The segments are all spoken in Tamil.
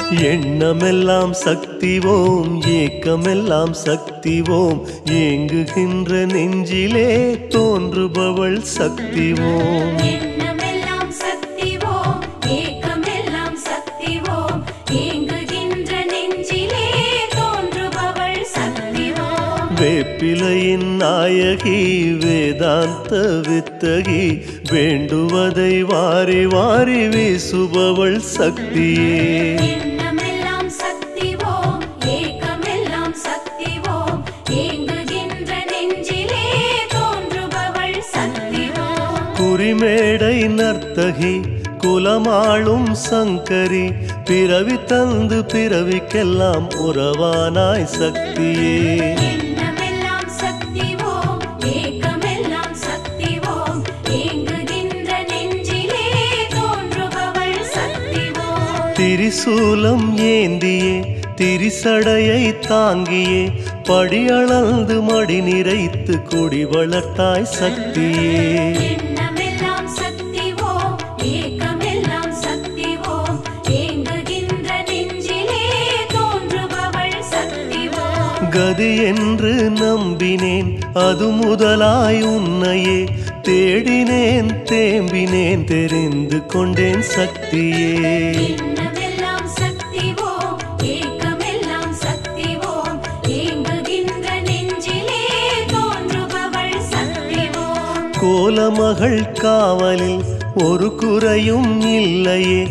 எண்ணமெல்லாம் சக்திவோம் ஏக்கமெல்லாம் சக்திவோம் ஏங்குகின்ற நெஞ்சிலே தோன்றுபவள் சக்திவோம் எண்ணமெல்லாம் சக்திவோம் ஏக்கமெல்லாம் சக்திவோம் ஏங்குகின்ற நெஞ்சிலே தோன்றுபவள் சக்திவோம் வேப்பிலையின் நாயகி வேதாந்த வித்தகி வேண்டுவதை வாரி வாரி வீசுபவள் சக்தியே எண்ணமெல்லாம் சக்திவோம் ஏக்கமெல்லாம் சக்திவோம் ஏங்குகின்ற நெஞ்சிலே தோன்றுபவள் சக்திவோம் குறிமேடை நர்த்தகி குலமாளும் சங்கரி பிறவி தந்து பிறவிக்கெல்லாம் உறவானாய் சக்தியே எண்ணமெல்லாம் சக்திவோம் ஏக்கமெல்லாம் சக்திவோம் ஏங்குகின்ற நெஞ்சிலே தோன்றுபவள் சக்திவோம் திரிசூலம் ஏந்தியே திரிசடையை தாங்கியே படியளந்து மடி நிறைத்து குடி வளர்த்தாய் சக்தியே எண்ணமெல்லாம் சக்திவோம் ஏக்கமெல்லாம் சக்திவோம் ஏங்குகின்ற நெஞ்சிலே தோன்றுபவள் சக்திவோம் கதி என்று நம்பினேன் அது முதலாய் உன்னையே தேடினேன் தேம்பினேன் தெரிந்து கொண்டேன் சக்தியே எண்ணமெல்லாம் சக்திவோம் ஏக்கமெல்லாம் சக்திவோம் ஏங்குகின்ற நெஞ்சிலே தோன்றுபவள் சக்திவோம் கோலமகள் காவலில் ஒரு குறையும் இல்லையே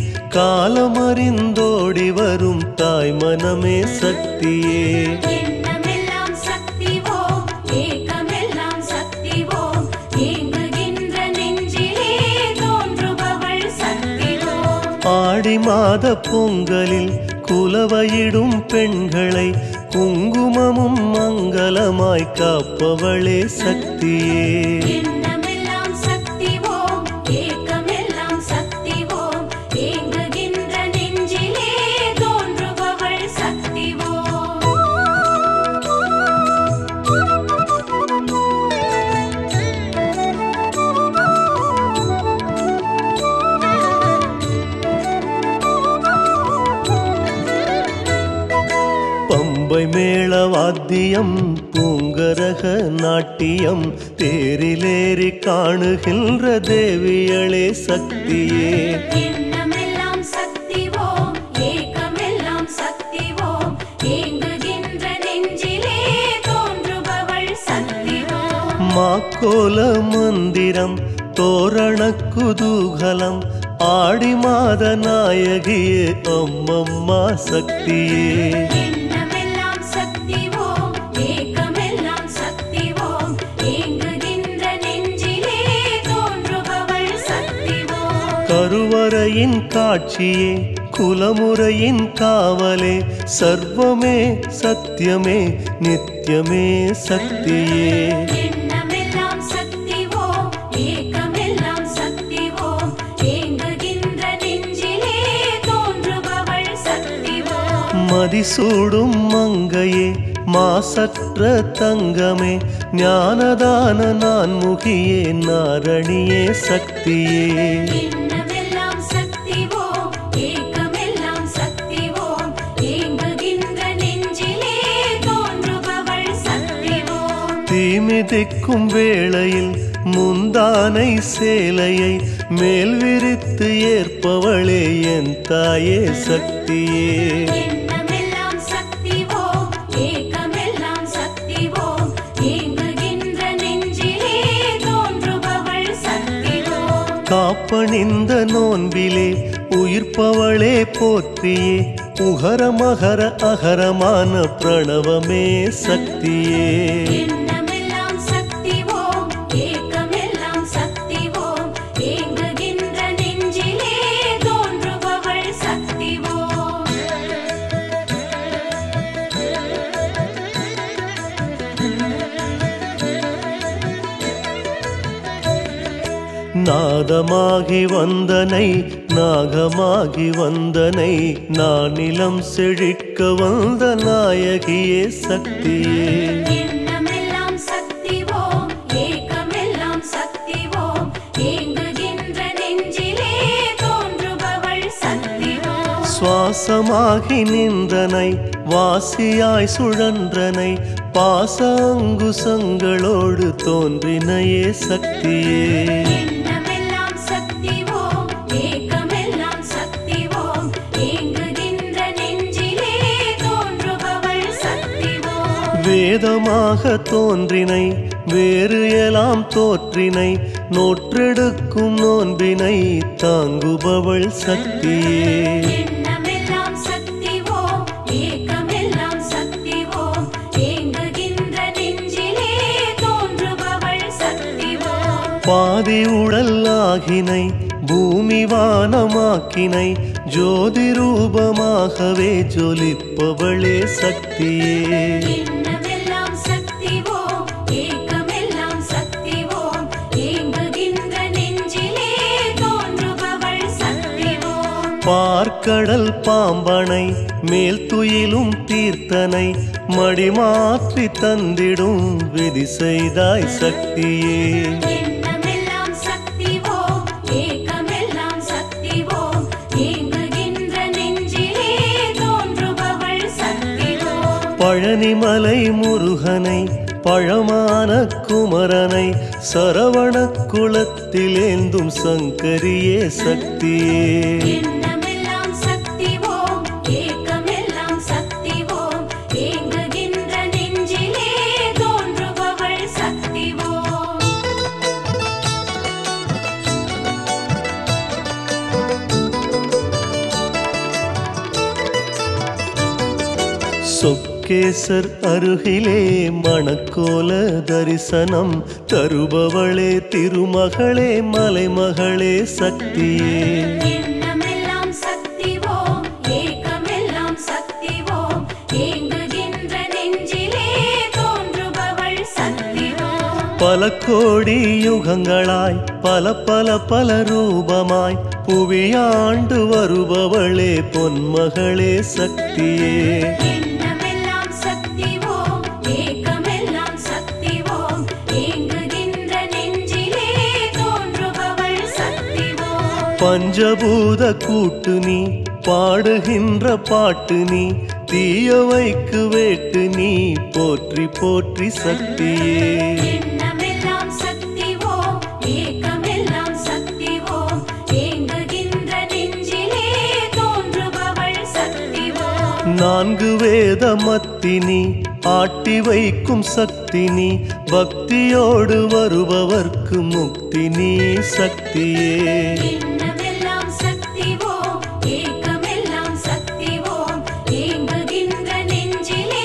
காலமறிந்தோடி வரும் தாய் மனமே சக்தியே எண்ணமெல்லாம் சக்திவோம் ஏக்கமெல்லாம் சக்திவோம் ஏங்குகின்ற நெஞ்சிலே தோன்றுபவள் சக்திவோம் ஆடி மாத பொங்கலில் குலவையிடும் பெண்களை குங்குமமும் மங்களமாய் காப்பவளே சக்தியே எண்ணமெல்லாம் சக்திவோம் ஏக்கமெல்லாம் சக்திவோம் ஏங்குகின்ற நெஞ்சிலே தோன்றுபவள் சக்திவோம் பம்பை மேள வாத்தியம் பூங்கரக நாட்டியம் தேரிலேறி காணுகின்ற தேவியளே சக்தியே எண்ணமெல்லாம் சக்திவோம் ஏக்கமெல்லாம் சக்திவோம் ஏங்குகின்ற நெஞ்சிலே தோன்றுபவள் சக்திவோம் மாக்கோல மந்திரம் தோரண குதூகலம் ஆடி மாத நாயகியே அம்மம்மா சக்தியே எண்ணமெல்லாம் சக்திவோம் ஏக்கமெல்லாம் சக்திவோம் ஏங்குகின்ற நெஞ்சிலே தோன்றுபவள் சக்திவோம் கருவறையின் காட்சியே குலமுறையின் காவலே சர்வமே சத்தியமே நித்தியமே சக்தியே எண்ணமெல்லாம் சக்திவோம் ஏக்கமெல்லாம் சக்திவோம் ஏங்குகின்ற நெஞ்சிலே தோன்றுபவள் சக்திவோம் மதிசூடும் மங்கையே மாசற்ற தங்கமே ஞானதான நான் முகியே நாரணியே சக்தியே எண்ணமெல்லாம் சக்திவோம் ஏக்கமெல்லாம் சக்திவோம் ஏங்குகின்ற நெஞ்சிலே தோன்றுபவள் சக்திவோம் தீமிதிக்கும் வேளையில் முந்தானை சேலையை மேல் விரித்து ஏற்பவளே என் தாயே சக்தியே எண்ணமெல்லாம் சக்திவோம் ஏக்கமெல்லாம் சக்திவோம் ஏங்குகின்ற நெஞ்சிலே தோன்றுபவள் சக்திவோம் காப்பணிந்த நோன்பிலே உயிர்ப்பவளே போற்றியே உகரமகர அகரமான பிரணவமே சக்தியே எண்ணமெல்லாம் சக்திவோம் ஏக்கமெல்லாம் சக்திவோம் ஏங்குகின்ற நெஞ்சிலே தோன்றுபவள் சக்திவோம் நாதமாகி வந்தனை நாகமாகி வந்தனை நானிலம் செழிக்க வந்த நாயகியே சக்தியே எண்ணமெல்லாம் சக்திவோம் ஏக்கமெல்லாம் சக்திவோம் ஏங்குகின்ற நெஞ்சிலே தோன்றுபவள் சக்திவோம் சுவாசமாகி நின்றனை வாசியாய் சுழன்றனை பாச அங்குசங்களோடு தோன்றினையே சக்தியே எண்ணமெல்லாம் சக்தி ஓம் ஏக்கமெல்லாம் சக்தி ஓம் ஏங்குகின்ற நெஞ்சிலே தோன்றுபவள் சக்தி ஓம் வேதமாக தோன்றினை வேறு எல்லாம் தோற்றினை நோற்றெடுக்கும் நோன்பினை தாங்குபவள் சக்தியே எண்ணமெல்லாம் சக்தி ஓம் ஏக்கமெல்லாம் சக்தி ஓம் ஏங்குகின்ற நெஞ்சிலே தோன்றுபவள் சக்தி ஓம் பாதி உடல் ஆகினை பூமி வானமாக்கினை ஜோதி ரூபமாகவே ஜொலிப்பவளே சக்தியே எண்ணமெல்லாம் சக்தி ஓம் ஏக்கமெல்லாம் சக்தி ஓம் ஏங்குகின்ற நெஞ்சிலே தோன்றுபவள் சக்தி ஓம் பார்க்கடல் பாம்பனை மேல் துயிலும் தீர்த்தனை மடிமாற்றி தந்திடும் விதி செய்தாய் சக்தியே எண்ணமெல்லாம் சக்தி ஓம் ஏக்கமெல்லாம் சக்தி ஓம் ஏங்குகின்ற நெஞ்சிலே தோன்றுபவள் சக்தி ஓம் பழனிமலை முருகனை பழமான குமரனை சரவண குலத்திலேந்தும் சங்கரியே சக்தியே எண்ணமெல்லாம் சக்தி ஓம் ஏக்கமெல்லாம் சக்தி ஓம் ஏங்குகின்ற நெஞ்சிலே தோன்றுபவள் சக்தி ஓம் சொக்கேசர் அருகிலே மணக்கோல தரிசனம் தருபவளே திருமகளே மலைமகளே சக்தியே எண்ணமெல்லாம் சக்தி ஓம் ஏக்கமெல்லாம் சக்தி ஓம் ஏங்குகின்ற நெஞ்சிலே தோன்றுபவள் சக்தி ஓம் பல கோடி யுகங்களாய் பல பல பல ரூபமாய் புவியாண்டு வருபவளே பொன்மகளே சக்தியே எண்ணமெல்லாம் சக்தி ஓம் ஏக்கமெல்லாம் சக்தி ஓம் ஏங்குகின்ற நெஞ்சிலே தோன்றுபவள் சக்தி ஓம் பஞ்சபூத கூட்டு நீ பாடுகின்ற பாட்டு நீ தீயவைக்கு வேட்டு நீ போற்றி போற்றி சக்தியே எண்ணமெல்லாம் சக்தி ஓம் ஏக்கமெல்லாம் சக்தி ஓம் ஏங்குகின்ற நெஞ்சிலே தோன்றுபவள் சக்தி ஓம் நான்கு வேத மத்தினி ஆட்டி வைக்கும் சக்தி நீ பக்தியோடு வருபவர்க்கு முக்தி நீ சக்தியே எண்ணமெல்லாம் சக்தி ஓம் ஏக்கமெல்லாம் சக்தி ஓம் ஏங்குகின்ற நெஞ்சிலே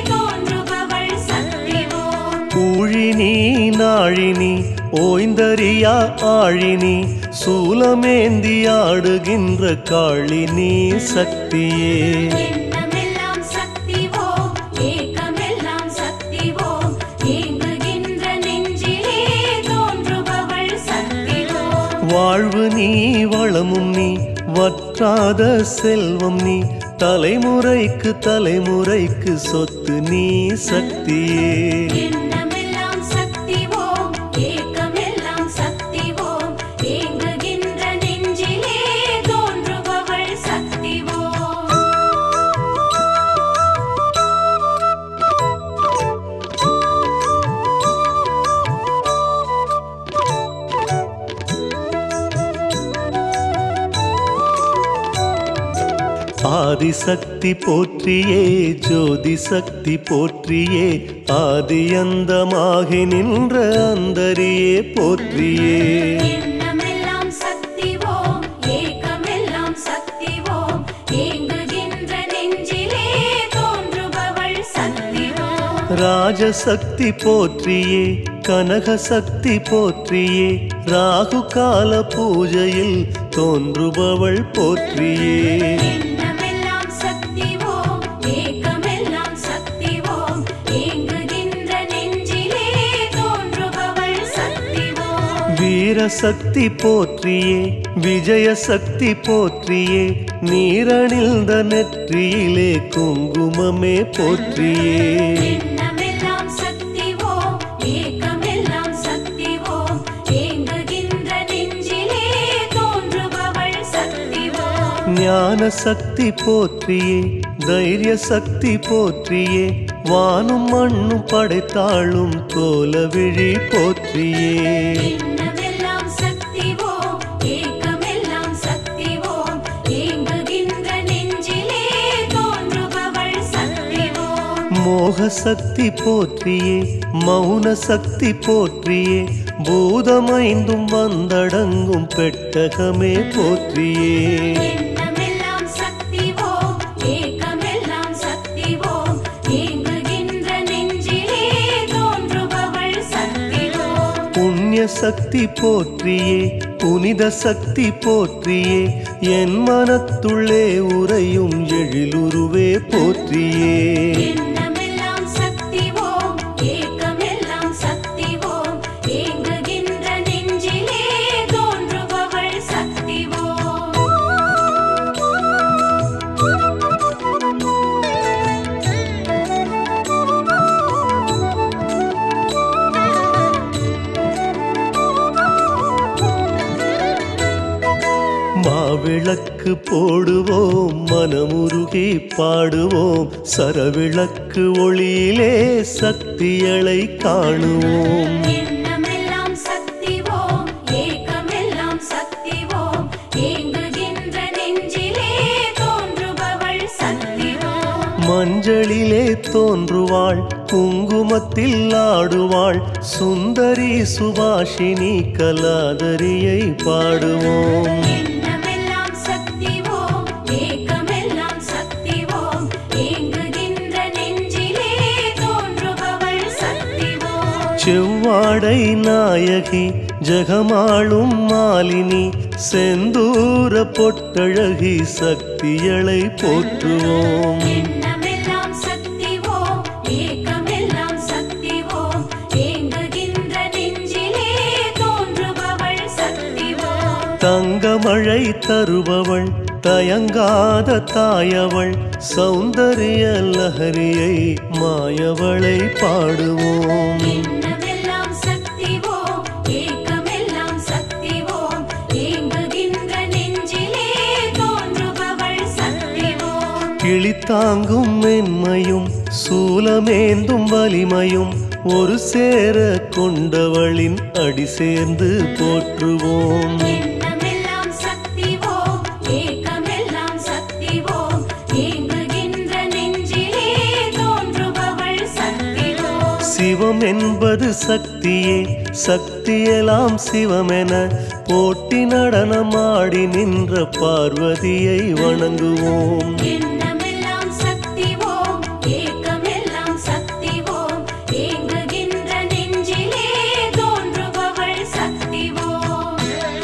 தோன்றுபவள் சக்தி ஓம் ஊழினி நாழினி ஓய்ந்தறியா ஆழினி சூலமேந்தி ஆடுகின்ற காளினி சக்தியே எண்ணமெல்லாம் சக்தி ஓம் ஏக்கமெல்லாம் சக்தி ஓம் ஏங்குகின்ற நெஞ்சிலே தோன்றுபவள் சக்தி ஓம் வாழ்வு நீ வளமும் நீ வற்றாத செல்வம் நீ தலைமுறைக்கு தலைமுறைக்கு சொத்து நீ சக்தியே எண்ணமெல்லாம் சக்தி ஓம் ஏக்கமெல்லாம் சக்தி ஓம் ஏங்குகின்ற நெஞ்சிலே தோன்றுபவள் சக்தி ஓம் ஆதிசக்தி போற்றியே ஜோதி சக்தி போற்றியே ஆதியந்தமாகி நின்ற அந்தரியே போற்றியே எண்ணமெல்லாம் சக்தி ஓம் ஏக்கமெல்லாம் சக்தி ஓம் ஏங்குகின்ற நெஞ்சிலே தோன்றுபவள் சக்தி ஓம் ராஜசக்தி போற்றியே கனகசக்தி போற்றியே ராகு கால பூஜையில் தோன்றுபவள் போற்றியே எண்ணமெல்லாம் சக்தி ஓம் ஏக்கமெல்லாம் சக்தி ஓம் ஏங்குகின்ற நெஞ்சிலே தோன்றுபவள் சக்தி ஓம் வீரசக்தி போற்றியே விஜயசக்தி போற்றியே நீரணிந்த நெற்றியிலே குங்குமமே போற்றியே எண்ணமெல்லாம் சக்தி ஓம் ஏக்கமெல்லாம் சக்தி ஓம் ஏங்குகின்ற நெஞ்சிலே தோன்றுபவள் சக்தி ஓம் ஞான சக்தி போற்றியே தைரிய சக்தி போற்றியே வானும் மண்ணும் படைத்தாளும் கோலவிழி போற்றியே எண்ணமெல்லாம் சக்தி ஓம் ஏக்கமெல்லாம் சக்தி ஓம் ஏங்குகின்ற நெஞ்சிலே தோன்றுபவள் சக்தி ஓம் மோக சக்தி போற்றியே மௌன சக்தி போற்றியே பூதமைந்தும் வந்தடங்கும் பெட்டகமே போற்றியே எண்ணமெல்லாம் சக்தி ஓம் ஏக்கமெல்லாம் சக்தி ஓம் ஏங்குகின்ற நெஞ்சிலே தோன்றுபவள் சக்தி ஓம் புண்ணிய சக்தி போற்றியே புனித சக்தி போற்றியே என் மனத்துள்ளே உறையும் எழிலுருவே போற்றியே எண்ணமெல்லாம் சக்தி ஓம் ஏக்கமெல்லாம் சக்தி ஓம் ஏங்குகின்ற நெஞ்சிலே தோன்றுபவள் சக்தி ஓம் மாவிளக்கு போடுவோம் மனமுருகி பாடுவோம் சரவிளக்கு ஒளியிலே சக்திகளை காணுவோம் எண்ணமெல்லாம் சக்தி ஓம் ஏக்கமெல்லாம் சக்தி ஓம் ஏங்குகின்ற நெஞ்சிலே தோன்றுபவள் சக்தி ஓம் மஞ்சளிலே தோன்றுவாள் குங்குமத்தில் ஆடுவாள் சுந்தரி சுபாஷினி கலாதரியை பாடுவோம் எண்ணமெல்லாம் சக்தி ஓம் ஏக்கமெல்லாம் சக்தி ஓம் ஏங்குகின்ற நெஞ்சிலே தோன்றுபவள் சக்தி ஓம் செவ்வாடை நாயகி ஜெகமாளும் மாலினி செந்தூர பொட்டழகி சக்தியளை போற்றுவோம் எண்ணமெல்லாம் சக்தி ஓம் ஏக்கமெல்லாம் சக்தி ஓம் ஏங்குகின்ற நெஞ்சிலே தோன்றுபவள் சக்தி ஓம் தங்கமழை தருபவள் தயங்காத தாயவள் சௌந்தரிய லஹரியை மாயவளை பாடுவோம் எண்ணமெல்லாம் சக்தி ஓம் ஏக்கமெல்லாம் சக்தி ஓம் ஏங்குகின்ற நெஞ்சிலே தோன்றுபவள் சக்தி ஓம் கிளித்தாங்கும் மென்மையும் சூலமேந்தும் வலிமையும் ஒரு சேர கொண்டவளின் அடி சேர்ந்து போற்றுவோம் எண்ணமெல்லாம் சக்தி ஓம் ஏக்கமெல்லாம் சக்தி ஓம் ஏங்குகின்ற நெஞ்சிலே தோன்றுபவள் சக்தி ஓம் சிவம் என்பது சக்தியே சக்தியெல்லாம் சிவமென போட்டி நடனமாடி நின்ற பார்வதியை வணங்குவோம் எண்ணமெல்லாம் சக்தி ஓம் ஏக்கமெல்லாம் சக்தி ஓம் ஏங்குகின்ற நெஞ்சிலே தோன்றுபவள் சக்தி ஓம்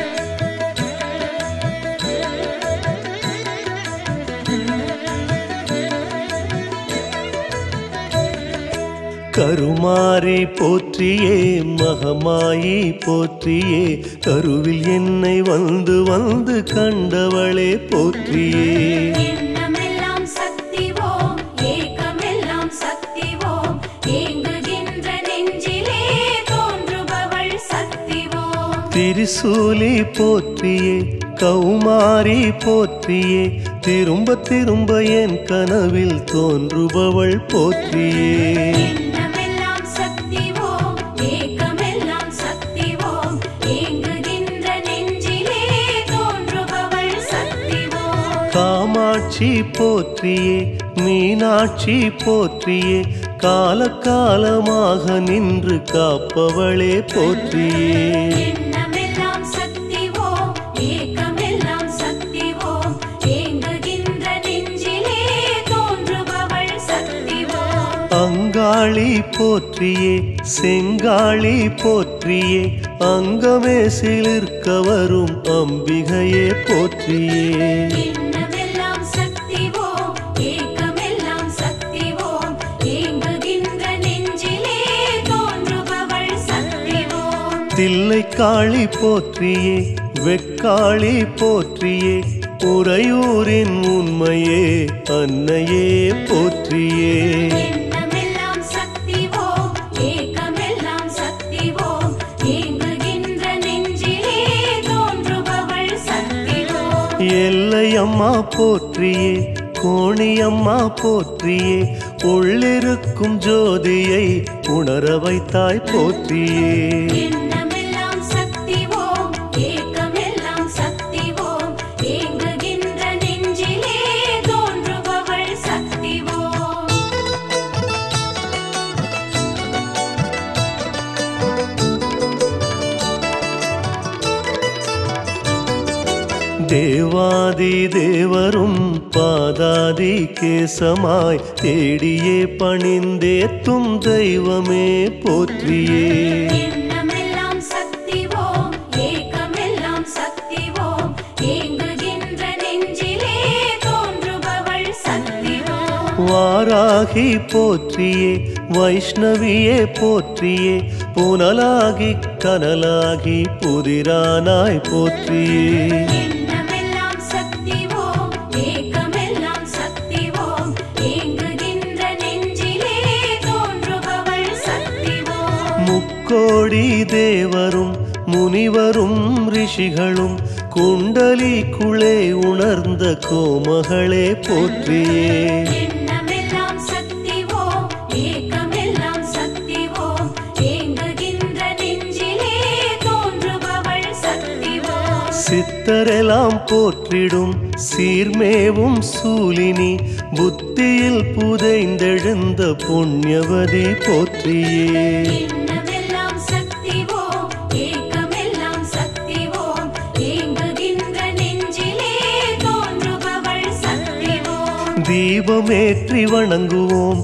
கருமாரி போற்றியே மகமாயி போற்றியே கருவில் என்னை வந்து வந்து கண்டவளே போற்றியே எண்ணமெல்லாம் சக்தி ஓம் ஏக்கமெல்லாம் சக்தி ஓம் ஏங்குகின்ற நெஞ்சிலே தோன்றுபவள் சக்தி ஓம் திரிசூலி போற்றியே கௌமாரி போற்றியே திரும்ப திரும்ப என் கனவில் தோன்றுபவள் போற்றியே எண்ணமெல்லாம் சக்தி ஓம் ஏக்கமெல்லாம் சக்தி ஓம் ஏங்குகின்ற நெஞ்சிலே தோன்றுபவள் சக்தி ஓம் காமாட்சி போற்றியே மீனாட்சி போற்றியே காலகாலமாக நின்று காப்பவளே போற்றியே எண்ணமெல்லாம் சக்தி ஓம் ஏக்கமெல்லாம் சக்தி ஓம் ஏங்குகின்ற நெஞ்சிலே தோன்றுபவள் சக்தி ஓம் அங்காளி போற்றியே செங்காளி போற்றியே அங்கமே சிலிர்க்க வரும் அம்பிகையே போற்றியே எண்ணமெல்லாம் சக்தி ஓம் ஏக்கமெல்லாம் சக்தி ஓம் ஏங்குகின்ற நெஞ்சிலே தோன்றுபவள் சக்தி ஓம் தில்லை காளி போற்றியே வெக்காளி போற்றியே உறையூரின் உண்மையே அன்னையே போற்றியே எண்ணமெல்லாம் சக்தி ஓம் ஏக்கமெல்லாம் சக்தி ஓம் ஏங்குகின்ற நெஞ்சிலே தோன்றுபவள் சக்தி ஓம் எல்லையம்மா போற்றியே கோணியம்மா போற்றியே உள்ளிருக்கும் ஜோதியை உணர வைத்தாய் போற்றியே எண்ணமெல்லாம் சக்தி ஓம் ஏக்கமெல்லாம் சக்தி ஓம் ஏங்குகின்ற நெஞ்சிலே தோன்றுபவள் சக்தி ஓம் தேவாதி தேவரும் பாதாதி கேசமாய் தேடியே பணிந்தேத்தும் தெய்வமே போற்றியே எண்ணமெல்லாம் சக்தி ஓம் ஏக்கமெல்லாம் சக்தி ஓம் ஏங்குகின்ற நெஞ்சிலே தோன்றுபவள் சக்தி ஓம் வாராகி போற்றியே வைஷ்ணவியே போற்றியே புனலாகி கனலாகி புதிரானாய் போற்றியே எண்ணமெல்லாம் சக்தி ஓம் ஏக்கமெல்லாம் சக்தி ஓம் ஏங்குகின்ற நெஞ்சிலே தோன்றுபவள் சக்தி ஓம் முக்கோடி தேவரும் முனிவரும் ரிஷிகளும் குண்டலிக்குள்ளே உணர்ந்த கோமகளே போற்றியே எண்ணமெல்லாம் சக்தி ஓம் ஏக்கமெல்லாம் சக்தி ஓம் ஏங்குகின்ற நெஞ்சிலே தோன்றுபவள் சக்தி ஓம் சித்தரெல்லாம் போற்றிடும் சீர்மேவும் சூலினி புத்தியில் புதைந்தெழுந்த புண்ணியவதி போற்றியே எண்ணமெல்லாம் சக்தி ஓம் ஏக்கமெல்லாம் சக்தி ஓம் ஏங்குகின்ற நெஞ்சிலே தோன்றுபவள் சக்தி ஓம் தீபமேற்றி வணங்குவோம்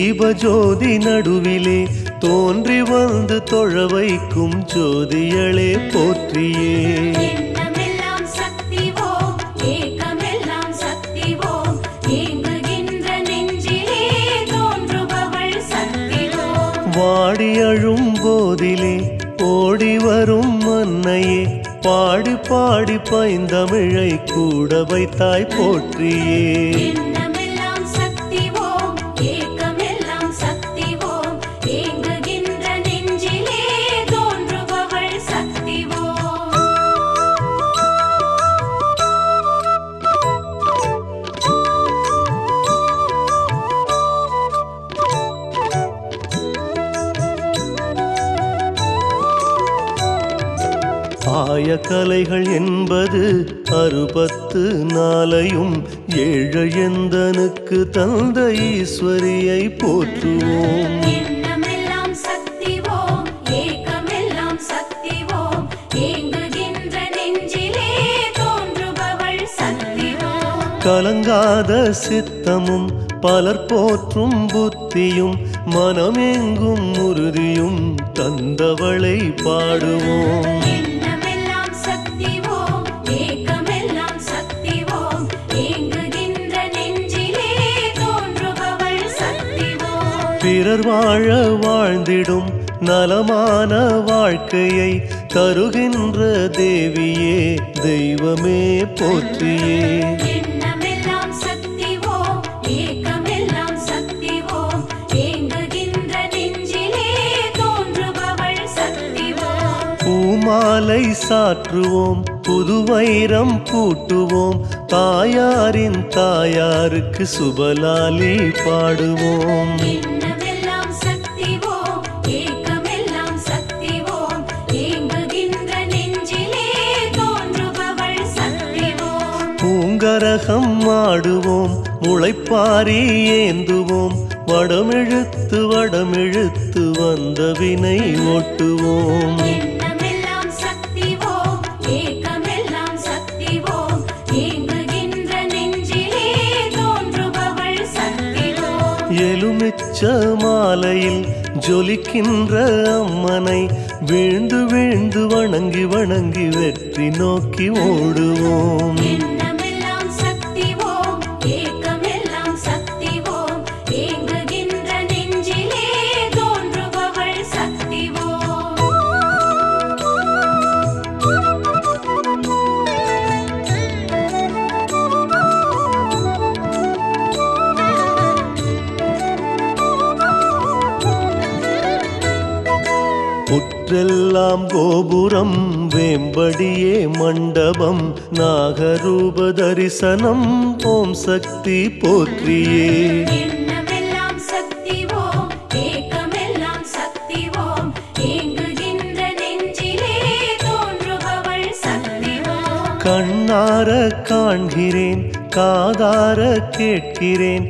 தீபஜோதி நடுவிலே தோன்றி வந்து தொழ வைக்கும் ஜோதியளே போற்றியே எண்ணமெல்லாம் சக்தி ஓம் ஏக்கமெல்லாம் சக்தி ஓம் ஏங்குகின்ற நெஞ்சிலே தோன்றுபவள் சக்தி ஓம் வாடி அழும் போதிலே ஓடி வரும் மன்னையே பாடி பாடி பைந்தமிழை கூட வைத்தாய் போற்றியே எண்ணமெல்லாம் சக்தி ஓம் ஏக்கமெல்லாம் சக்தி ஓம் ஏங்குகின்ற நெஞ்சிலே தோன்றுபவள் சக்தி ஓம் ஆய கலைகள் என்பது அறுபத்து நாளையும் ஏழையந்தனுக்கு தந்த ஈஸ்வரியை போற்றுவோம் எண்ணமெல்லாம் சக்தி ஓம் ஏக்கமெல்லாம் சக்தி ஓம் ஏங்குகின்ற நெஞ்சிலே தோன்றுபவள் சக்தி ஓம் கலங்காத சித்தமும் பலர் போற்றும் புத்தியும் மனமெங்கும் உறுதியும் தந்தவளை பாடுவோம் எண்ணமெல்லாம் சக்தி ஓம் ஏக்கமெல்லாம் சக்தி ஓம் ஏங்குகின்ற நெஞ்சிலே தோன்றுபவள் சக்தி ஓம் பிறர் வாழ வாழ்ந்திடும் நலமான வாழ்க்கையை தருகின்ற தேவியே தெய்வமே போற்றியே எண்ணமெல்லாம் சக்தி ஓம் ஏக்கமெல்லாம் சக்தி ஓம் ஏங்குகின்ற நெஞ்சிலே தோன்றுபவள் சக்தி ஓம் பூமாலை சாற்றுவோம் புது வைரம் பூட்டுவோம் தாயாரின் தாயாருக்கு சுபலாலி பாடுவோம் எண்ணமெல்லாம் சக்தி ஓம் ஏக்கமெல்லாம் சக்தி ஓம் ஏங்குகின்ற நெஞ்சிலே தோன்றுபவள் சக்தி ஓம் பூங்கரகம் ஆடுவோம் முளைப்பாரி ஏந்துவோம் வடமிழுத்து வடமிழுத்து வந்த வினை ஓட்டுவோம் எண்ணமெல்லாம் சக்தி ஓம் ஏக்கமெல்லாம் சக்தி ஓம் ஏங்குகின்ற நெஞ்சிலே தோன்றுபவள் சக்தி ஓம் எலுமிச்ச மாலையில் ஜொலிக்கின்ற அம்மனை வீழ்ந்து வீழ்ந்து வணங்கி வணங்கி வெற்றி நோக்கி ஓடுவோம் எண்ணமெல்லாம் சக்தி ஓம் ஏக்கமெல்லாம் சக்தி ஓம் ஏங்குகின்ற நெஞ்சிலே தோன்றுபவள் சக்தி ஓம் புற்றெல்லாம் ஊரெல்லாம் கோபுரம் வேம்படியே மண்டபம் நாகரூப தரிசனம் ஓம் சக்தி போற்றியே எண்ணமெல்லாம் சக்தி ஓம் ஏக்கமெல்லாம் சக்தி ஓம் ஏங்குகின்ற நெஞ்சிலே தோன்றுபவள் சக்தி ஓம் கண்ணார காண்கிறேன் காதார கேட்கிறேன்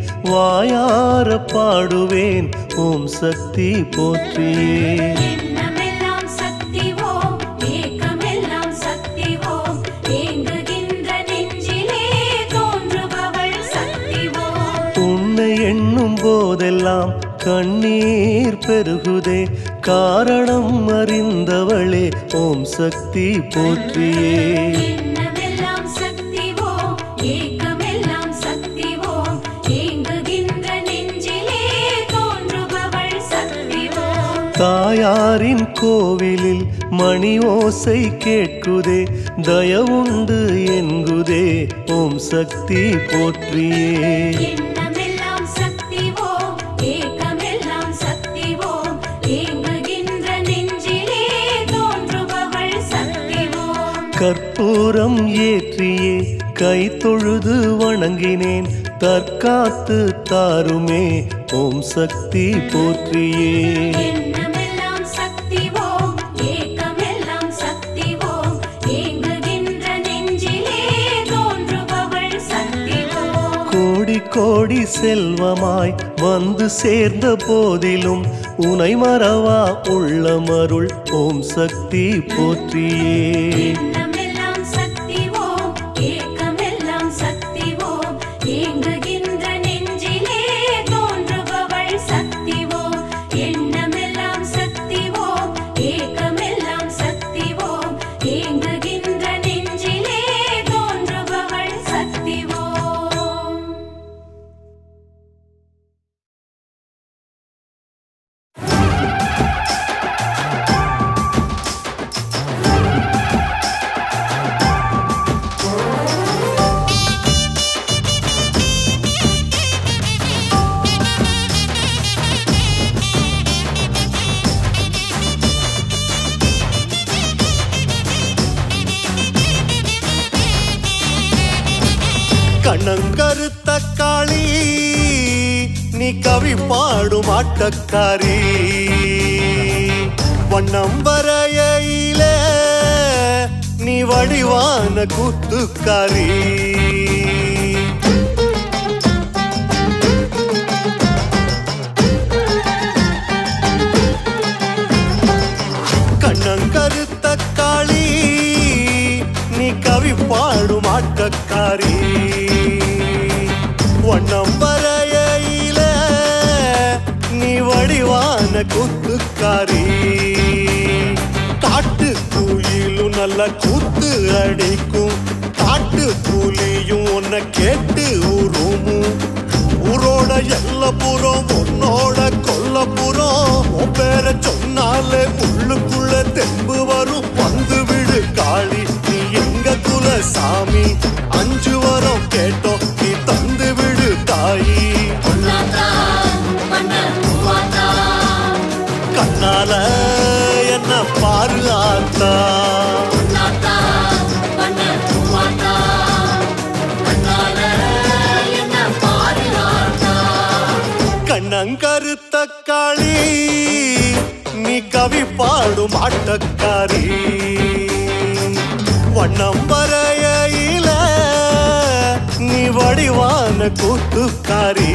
வாயார பாடுவேன் ஓம் சக்தி போற்றியே எண்ணமெல்லாம் சக்தி ஓம் ஏக்கமெல்லாம் சக்தி ஓம் ஏங்குகின்ற நெஞ்சிலே தோன்றுபவள் சக்தி ஓம் உன்னை எண்ணும் போதெல்லாம் கண்ணீர் பெருகுதே காரணம் அறிந்தவளே ஓம் சக்தி போற்றியே எண்ணமெல்லாம் சக்தி ஓம் ஏக்கமெல்லாம் சக்தி ஓம் ஏங்குகின்ற நெஞ்சிலே தோன்றுபவள் சக்தி ஓம் தாயாரின் கோவிலில் மணி ஓசை கேட்குதே தயவுண்டு என்குதே ஓம் சக்தி போற்றியே எண்ணமெல்லாம் சக்தி ஓம் ஏக்கமெல்லாம் சக்தி ஓம் ஏங்குகின்ற நெஞ்சிலே தோன்றுபவள் சக்தி ஓம் கற்பூரம் ஏற்றியே கை தொழுது வணங்கினேன் தற்காத்து தாருமே ஓம் சக்தி போற்றியே எண்ணமெல்லாம் சக்தி ஓம் ஏக்கமெல்லாம் சக்தி ஓம் ஏங்குகின்ற நெஞ்சிலே தோன்றுபவள் சக்தி ஓம் கோடி கோடி செல்வமாய் வந்து சேர்ந்த போதிலும் உனை மறவா உள்ளமருள் ஓம் சக்தி போற்றியே எண்ணமெல்லாம் சக்தி ஓம் ஏக்கமெல்லாம் சக்தி ஓம் ஏங்குகின்ற நெஞ்சிலே தோன்றுபவள் சக்தி ஓம் எண்ணமெல்லாம் சக்தி ஓம் ஏக்கமெல்லாம் சக்தி ஓம் ஏங்குகின்ற நெஞ்சிலே தோன்றுபவள் சக்தி ஓம் கண்ணங்கருத்த காளி நீ கவி பாடும் ஆட்டக்காரி வண்ணம் வரையில நீ வடிவான கூத்துக்காரி கண்ணங்கருத்த காளி நீ கவி பாடும் ஆட்டக்காரி வண்ணம் வரையில நீ வடிவான குத்துக்காரி காட்டு குயிலும் நல்ல கூத்து அடிக்கும் காட்டு புலியும் உன்னை கேட்டு உருமும் ஊரோட எல்ல புறம் உன்னோட கொல்ல புறம் உன் பேரை சொன்னாலே உள்ளுக்குள்ள தெம்பு வரும் வந்து விடு காளி நீ எங்க குல சாமி அஞ்சு வரம் கேட்டோம் நீ தந்து விடு தாயி கண்ணால என்ன பாரு ஆத்தா கண்ணங்கருத்த காளி நீ கவி பாடும் ஆட்டக்காரி வண்ணம் வரையில நீ வடிவான கூத்துக்காரி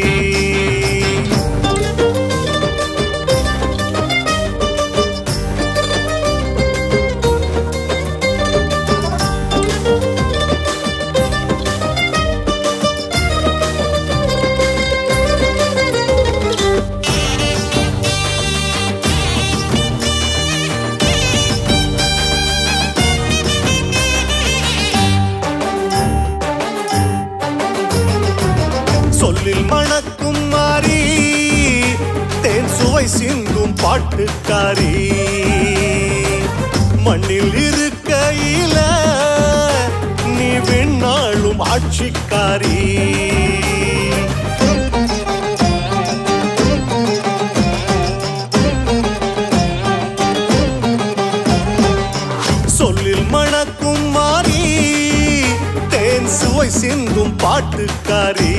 சொல்லில் மணக்கும் மாறி தேன் சுவை சிந்தும் பாட்டுக்காரி மண்ணில் இருக்கையில நீ விண்ணாளும் ஆட்சிக்காரி போய் சிந்தும் பாட்டுக்காரி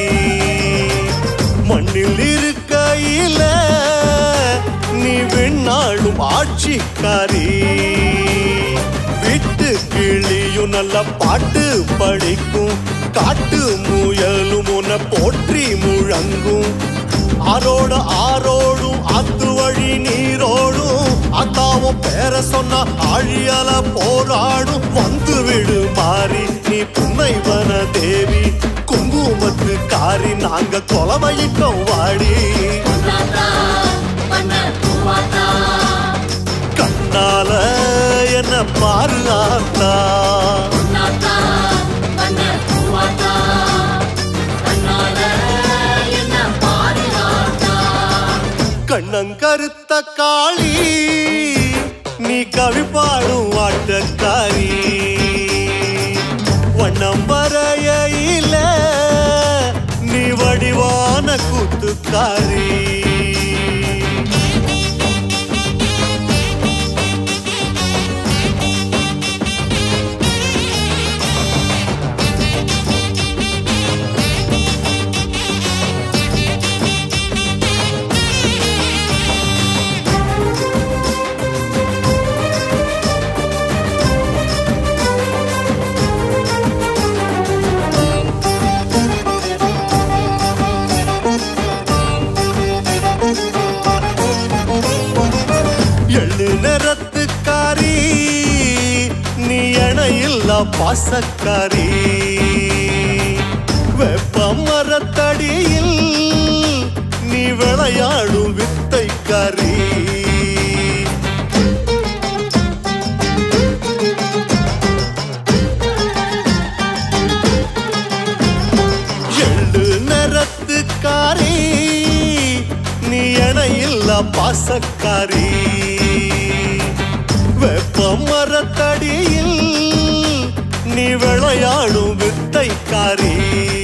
மண்ணில் இருக்கையில நீ விண்ணாளும் ஆட்சிக்காரி வீட்டு கிளியும் நல்ல பாட்டு படிக்கும் காட்டு முயலும் உன்னை போற்றி முழங்கும் ஆரோட ஆரோடும் அத்து வழி நீரோடும் அத்தாவும் பேர சொன்ன ஆழியால போராடும் வந்து விடு மாறி நீ புன்னைவன தேவி குங்குமத்து காரி நாங்க கொலவையிட்டோம் வாடி பொன்னாத்தா பண்ண பூவாத்தா கண்ணால என்ன பாரு ஆத்தா பொன்னாத்தா பண்ண பூவாத்தா கண்ணால என்ன பாதுகாத்தா கண்ணங்கருத்த காளி நீ கவி பாடும் ஆட்டக்காரி வண்ணம் வரையில நீ வடிவான கூத்துக்காரி எள்ளு நிறத்துக்காரி நீ இணையில்லா பாசக்காரி வெப்ப மரத்தடியில் நீ விளையாடும் வித்தைக்காரி எள்ளு நிறத்துக்காரி நீ இணையில்லா பாசக்காரி வெப்ப மரத்தடியில் நீ விளையாடும் வித்தைக்காரி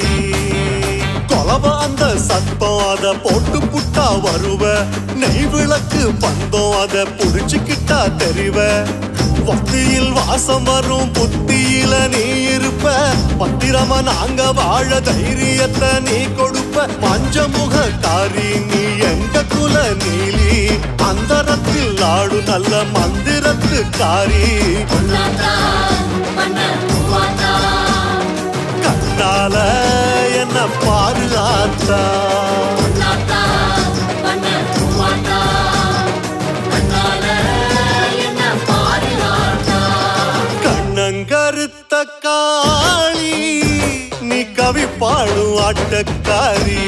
கொலவ அந்த சத்தம் அத போட்டு புட்டா வருவ நெய் விளக்கு பந்தம் அத புடிச்சுக்கிட்டா தெரிவ பக்தியில் வாசம் வரும் புத்தியில நீ இருப்ப பத்திரமா நாங்க வாழ தைரியத்தை நீ கொடுப்ப மஞ்சமுக காரி நீ எங்க குல நீலி அந்தரத்தில் ஆடு நல்ல மந்திரத்து காரி பொன்னாத்தா பண்ண பூவாத்தா கண்ணால என்ன பாதுகாத்தா பொன்னாத்தா பண்ண பூவாத்தா கண்ணால என்ன பாதுகாத்தா கண்ணங்கருத்த காளி நீ கவி பாடும் ஆட்டக்காரி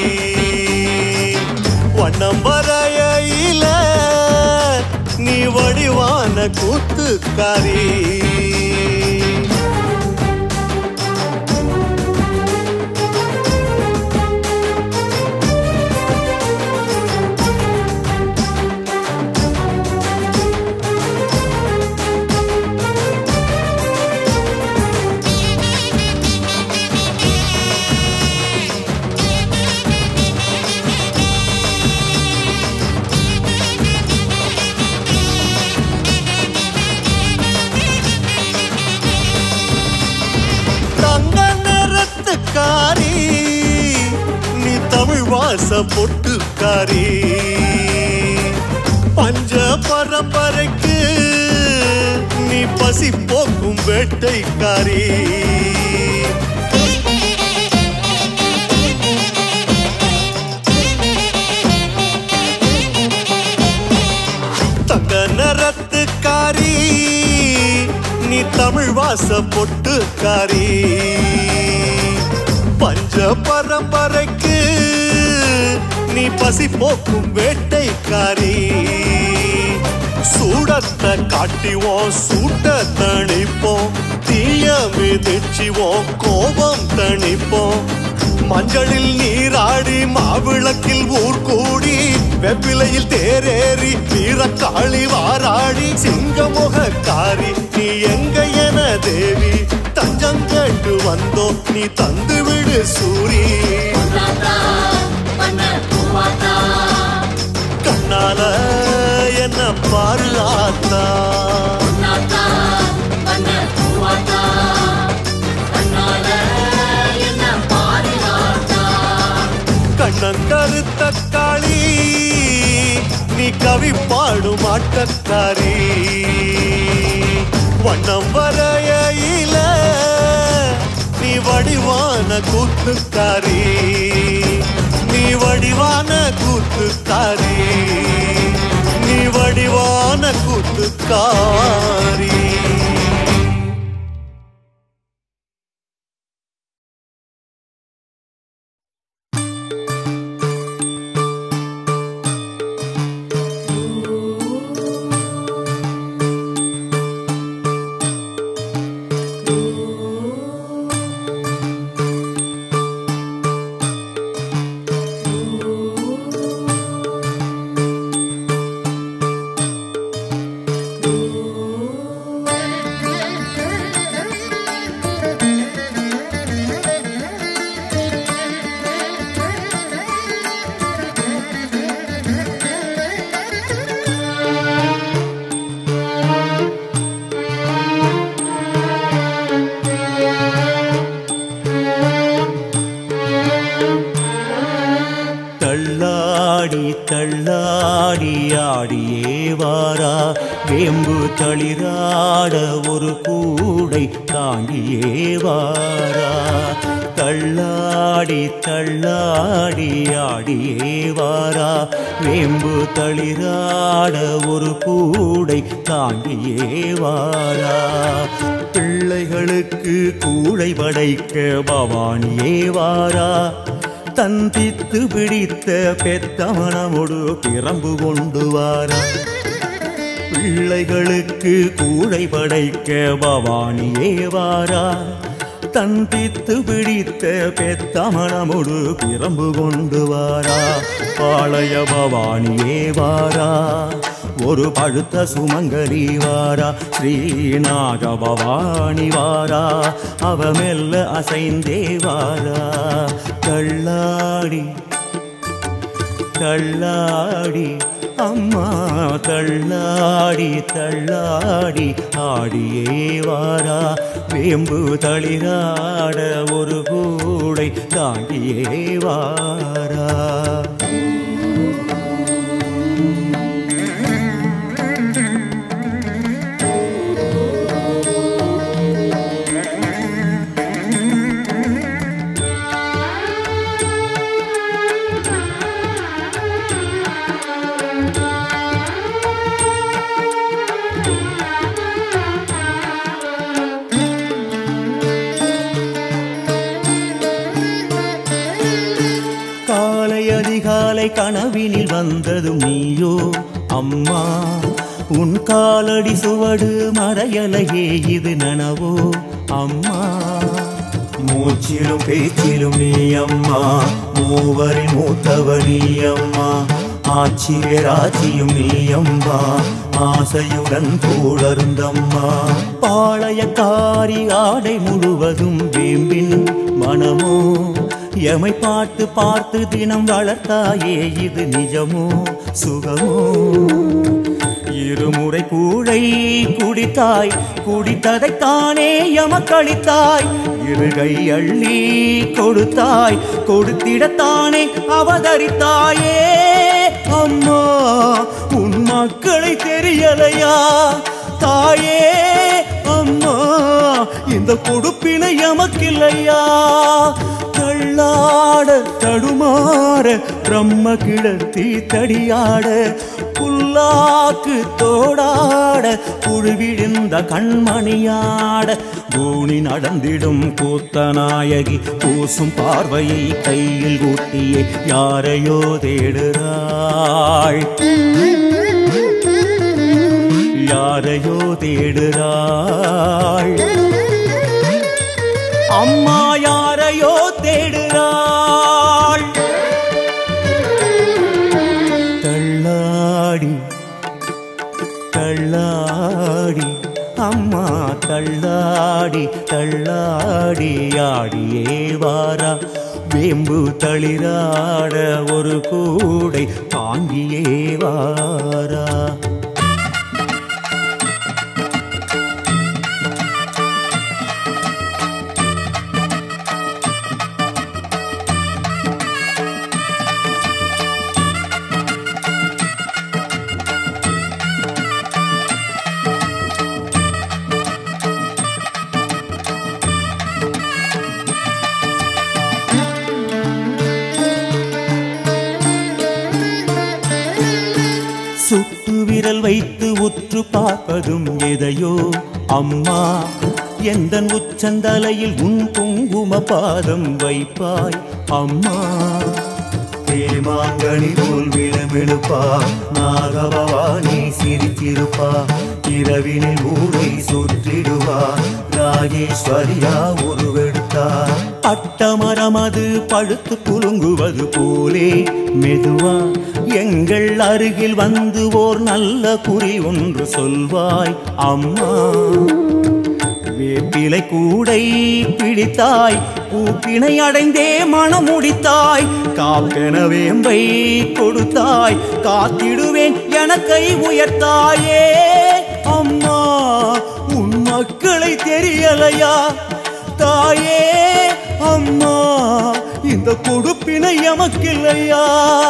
வண்ணம் வரையில நீ வடிவான கூத்துக்காரி தங்க நிறத்துக்காரி நீ தமிழ் வாச பொட்டுக்காரி பஞ்ச பரம்பரைக்கு நீ பசி போக்கும் வேட்டைக்காரி தங்க நிறத்துக்காரி நீ தமிழ் வாச பொட்டுக்காரி பஞ்ச பரம்பரைக்கு நீ பசி போக்கும் வேட்டைக்காரி சூடத்தை காட்டிவோம் சூட்ட தணிப்போம் தீய மிதிச்சிவோம் கோபம் தணிப்போம் மஞ்சளில் நீராடி மாவிளக்கில் ஊர் கூடி வெப்பிலையில் தேரேறி வீரக்காளி வாராடி சிங்கமுக காரி நீ எங்க என தேவி தஞ்சம் கேட்டு வந்தோம் நீ தந்து விடு சூரி பொன்னாத்தா பண்ண பூவாத்தா கண்ணால என்ன பாரு ஆத்தா பொன்னாத்தா பண்ண பூவாத்தா கண்ணால ஆட்டக்காரி வண்ணம் வரையில நீ வடிவான கூத்துக்காரி நீ வடிவான கூத்துக்காரி நீ வடிவான கூத்துக்காரி தள்ளாடி தள்ளாடி ஆடியே வாரா வேம்பு தளிராட ஒரு கூடை தாங்கியே வாரா தள்ளாடி தள்ளாடி ஆடியே வாரா வேம்பு தளிராட ஒரு கூடை தாங்கியே வாரா பிள்ளைகளுக்கு கூடை படைக்க பவானியே வாரா தந்தித்து பிடித்த பெத்தமனமொடு பிரம்பு கொண்டு வாரா பிள்ளைகளுக்கு கூடை படைக்க பவானியே வாரா தந்தித்து பிடித்த பெத்தமனமொடு பிரம்பு கொண்டு வாரா பாளைய பவானியே வாரா ஒரு பழுத்த சுமங்கலி வாரா ஸ்ரீநாக பவானி வாரா அவ மெல்ல அசைந்தே வாரா தள்ளாடி தள்ளாடி அம்மா தள்ளாடி தள்ளாடி ஆடியே வாரா வேம்பு தளிராட ஒரு கூடை தாண்டியே வாரா காலை அதிகாலை கனவினில் வந்ததும் நீயோ அம்மா உன் காலடி சுவடு மறையலையே இது நனவோ அம்மா மூச்சிலும் பேச்சிலும் நீ அம்மா மூவரின் மூத்தவ நீ அம்மா ஆச்சிரியராட்சியும் நீ அம்மா ஆசையுடன் தோழருந்தம்மா பாளையக்காரி ஆடை முழுவதும் வேம்பின் மனமோ எமை பார்த்து பார்த்து தினம் வளர்த்தாயே இது நிஜமோ சுகமோ இருமுறை கூழை குடித்தாய் குடித்ததைத்தானே எமக்களித்தாய் இருகை அள்ளி கொடுத்தாய் கொடுத்திடத்தானே அவதரித்தாயே அம்மா உன் மக்களை தெரியலையா தாயே அம்மா இந்த கொடுப்பினை எமக்கில்லையா தள்ளாட தடுமாற பிரம்ம கிடத்தி தடியாட புல்லாக்கு தோடாட புழுவிழுந்த கண்மணியாட பூனி நடந்திடும் கூத்தநாயகி பூசும் பார்வையை கையில் ஊட்டியே யாரையோ தேடுறாள் யாரையோ தேடுறாள் அம்மா யாரையோ தேடுறாள் தள்ளாடி தள்ளாடி அம்மா தள்ளாடி தள்ளாடி ஆடியே வாரா வேம்பு தளிராட ஒரு கூடை தாங்கியே வாரா விரல் வைத்து உற்று பார்ப்பதும் எதையோ அம்மா எந்தன் உச்சந்தலையில் உன் குங்கும பாதம் வைப்பாய் அம்மா தேமாங்கனி போல் விழுமிழுப்பா நாகபவானி சிரித்திருப்பா இரவினில் ஊரை சுற்றிடுவா ராஜேஸ்வரியா உருவெடுத்தா அட்டமரம் அது பழுத்து குலுங்குவது போலே மெதுவா எங்கள் அருகில் வந்து ஓர் நல்ல குறி ஒன்று சொல்வாய் அம்மா வேப்பிலை கூடை பிடித்தாய் கூப்பினை அடைந்தே மனம் முடித்தாய் காப்பென வேம்பை கொடுத்தாய் காத்திடுவேன் என கை உயர்த்தாயே அம்மா உன் மக்களை தெரியலையா தாயே அம்மா இந்த கொடுப்பினை எமக்கில்லையா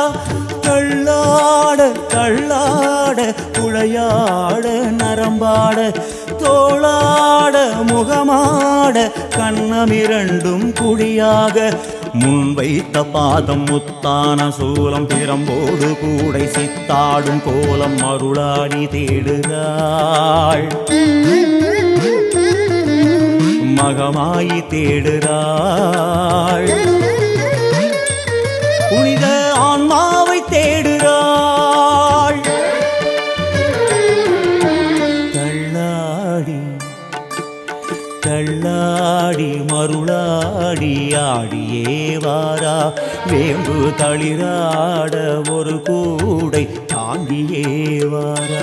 தள்ளாட தள்ளாட குழையாட நரம்பாட தோளாட முகமாட கண்ணமிரண்டும் குடியாக முன் வைத்த பாதம் முத்தான சூலம் பிரம்போடு கூடை சித்தாடும் கோலம் அருளாடி தேடுகிறாள் மகமாயி தேடுகிறாள் புனித ஆன்மாவை தேடுகிறாள் தள்ளாடி தள்ளாடி மருளாடி ஆடியே வாரா வேம்பு தளிராட ஒரு கூடை தாங்கியே வாரா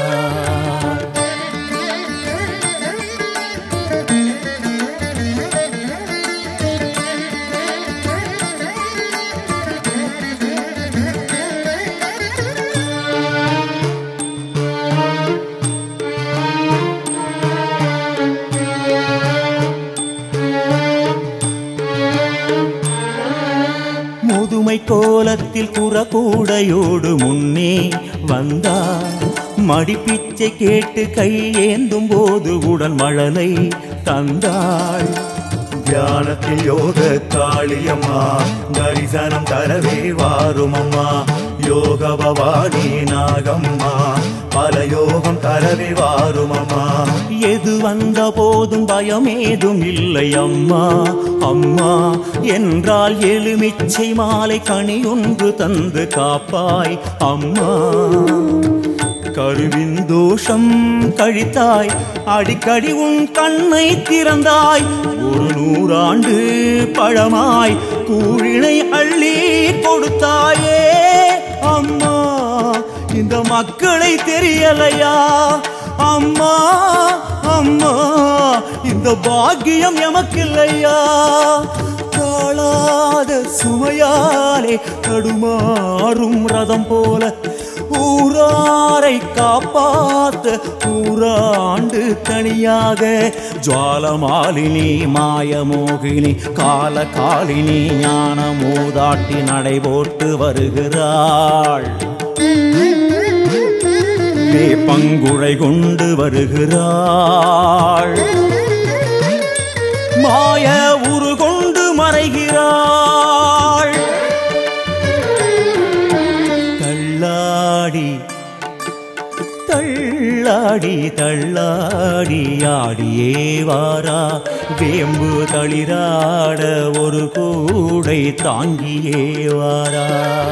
முதுமை கோலத்தில் குறக்கூடையோடு முன்னே வந்தார் மடிப்பிச்சை கேட்டு கை ஏந்தும் போது உடன் மழலை தந்தாள் தியானத்தில் யோக காளியம்மா தரிசனம் தரவே வாருமம்மா யோக பவானி நாகம்மா பல யோகம் தரவே வாருமம்மா எது வந்த போதும் பயம் ஏதும் இல்லை அம்மா அம்மா என்றால் எலுமிச்சை மாலை கனி ஒன்று தந்து காப்பாய் அம்மா கருவின் தோஷம் கழித்தாய் அடிக்கடி உன் கண்ணை திறந்தாய் ஒரு நூறாண்டு பழமாய் கூழினை அள்ளி கொடுத்தாயே அம்மா இந்த மக்களை தெரியலையா அம்மா அம்மா இந்த பாக்கியம் எமக்கில்லையா தாழாத சுமையாலே தடுமாறும் ரதம் போல ஊராரை காப்பாத்த ஊராண்டு தனியாக ஜுவாலமாலினி மாயமோகினி காலகாலினி ஞான மூதாட்டி நடைபோட்டு வருகிறாள் பங்குழை கொண்டு வருகிறாள் மாய உரு கொண்டு மறைகிறாள் தள்ளாடி தள்ளாடி தள்ளாடி ஆடியே வாரா வேம்பு தளிராட ஒரு கூடை தாங்கியே வாரா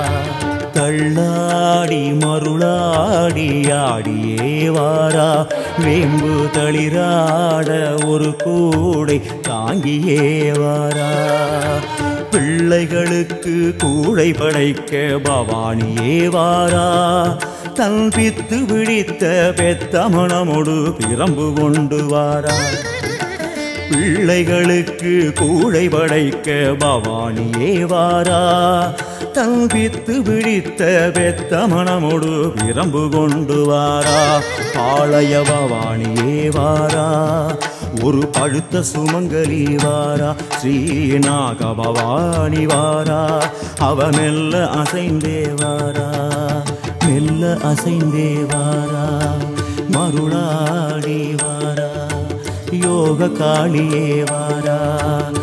தள்ளாடி மருளாடி ஆடியே வாரா வேம்பு தளிராட ஒரு கூடை தாங்கியே வாரா பிள்ளைகளுக்கு கூடை படைக்க பவானியே வாரா தன் பித்து பிடித்த பெத்த மணமொடு பிரம்பு கொண்டு வாரா பிள்ளைகளுக்கு கூடை படைக்க பவானியே வாரா தன் பித்து பிடித்த பெத்த மணமொடு பிரம்பு கொண்டு வாரா பாளைய பவானியே வாரா ஒரு பழுத்த சுமங்கலி வாரா ஸ்ரீநாக பவானி வாரா அவ மெல்ல அசைந்தே வாரா மெல்ல அசைந்தே வாரா மருளாடி வாரா யோக காளியே வாரா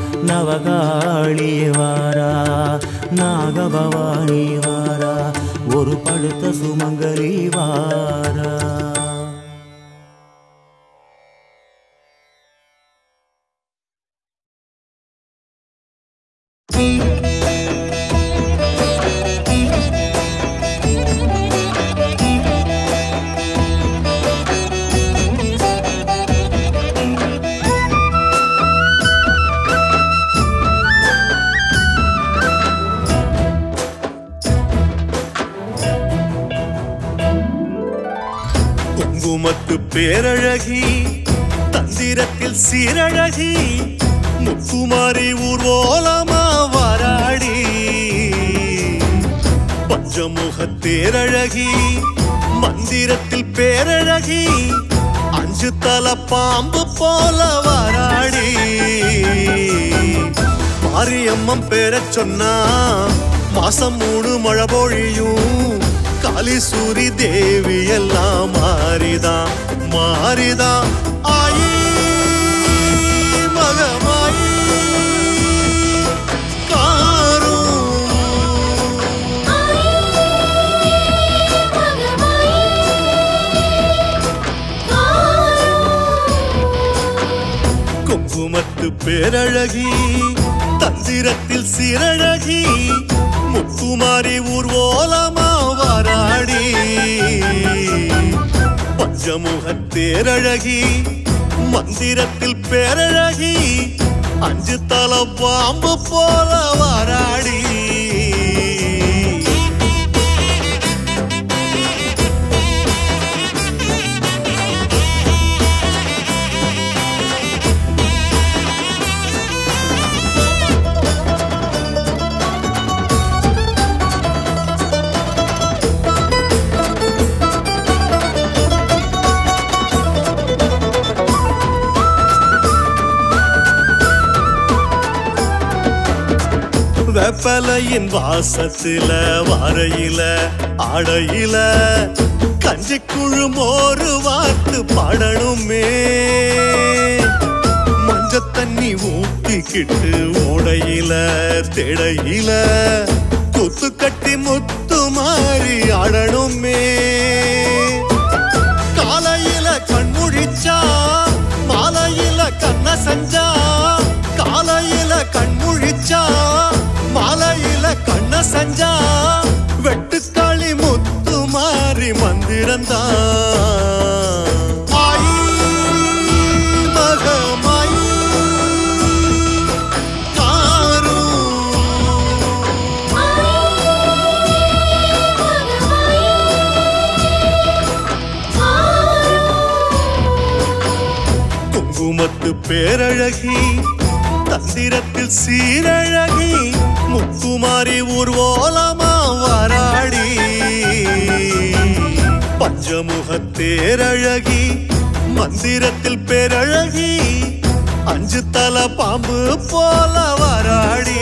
நவகாளியே வாரா நாகபவானி வாரா ஒரு படுத்த சுமங்கலி வாரா குங்குமத்து பேரழகி தந்திரத்தில் சீரழகி முத்துமாரி ஊர்வலமா வராடி பஞ்சமுக தேரழகி மந்திரத்தில் பேரழகி அஞ்சு தல பாம்பு போல வராடி மாரியம்மன் பேரச் சொன்னா மாசம் மூணு மழை பொழியும் காளிசூரி தேவி எல்லாம் மாறிதான் மாறிதான் ஆயி மகமாயி காரும் குங்குமத்து பேரழகி தந்திரத்தில் சீரழகி முத்துமாரி ஊர்வலமா வராடி பஞ்சமுக தேரழகி மந்திரத்தில் பேரழகி அஞ்சு தல பாம்பு போல வராடி வெப்பலையின் வாசத்தில வாரையில ஆடையில கஞ்சி குழு மோரு வார்த்து பாடணுமே மஞ்ச தண்ணி ஊத்திக்கிட்டு ஓடையில திடையில குத்து கட்டி முத்து மாறி ஆடணுமே காலையில கண்முழிச்சா மாலையில கண்ண செஞ்சா காலையில கண்முழிச்சா மாலையில கண்ண செஞ்சா வெட்டுக்காளி முத்து மாறி மந்திரந்தா ஆயி மகமாயி காரும் குங்குமத்து பேரழகி தந்திரத்தில் சீரழகி முத்துமாரி ஊர்வலமா வராடி பஞ்சமுக தேரழகி மந்திரத்தில் பேரழகி அஞ்சு தல பாம்பு போல வராடி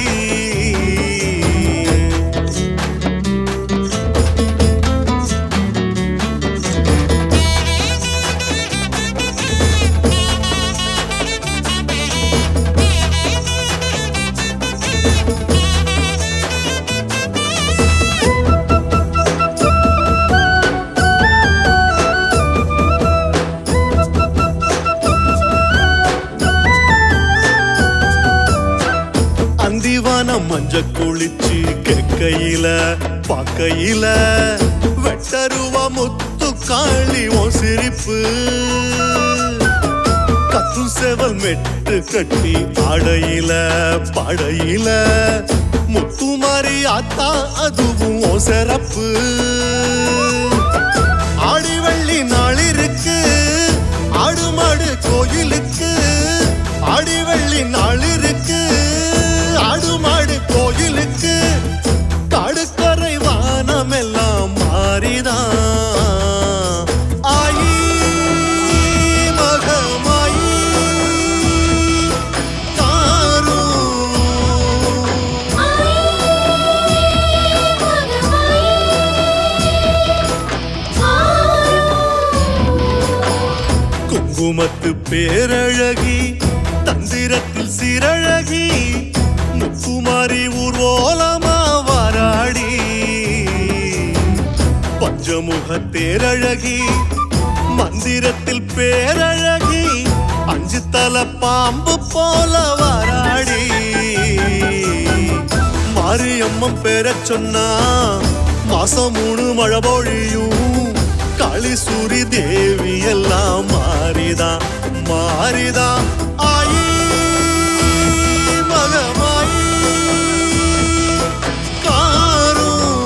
அந்திவானம் மஞ்ச குளிச்சு கெக்கையில பாக்கையில வெட்டருவா முத்து காளி உன் சிரிப்பு கத்து செவல் மெட்டு கட்டி ஆடையில பாடையில முத்துமாரி ஆத்தா அதுவும் உன் சிறப்பு ஆடி வெள்ளி நாளிருக்கு ஆடு மாடு கோயிலுக்கு ஆடி வெள்ளி நாளிருக்கு ஆடு மாடு கோயிலுக்கு காடுக்கரை வானமெல்லாம் மாறிதான் ஆயி மகமாயி தாரும் குங்குமத்து பேரழகி தந்திரத்தில் சிரழகி முத்துமாரி ஊர்வலமா வராடி பஞ்சமுகத்தேரழகி மந்திரத்தில் பேரழகி அஞ்சு தல பாம்பு போல வராடி மாரியம்மன் பேர சொன்னா மாசம் மூணு மழை பொழியும் காளி சூரி தேவி எல்லாம் மாறிதான் மாறிதான் ஆயி மகமாயி காரும்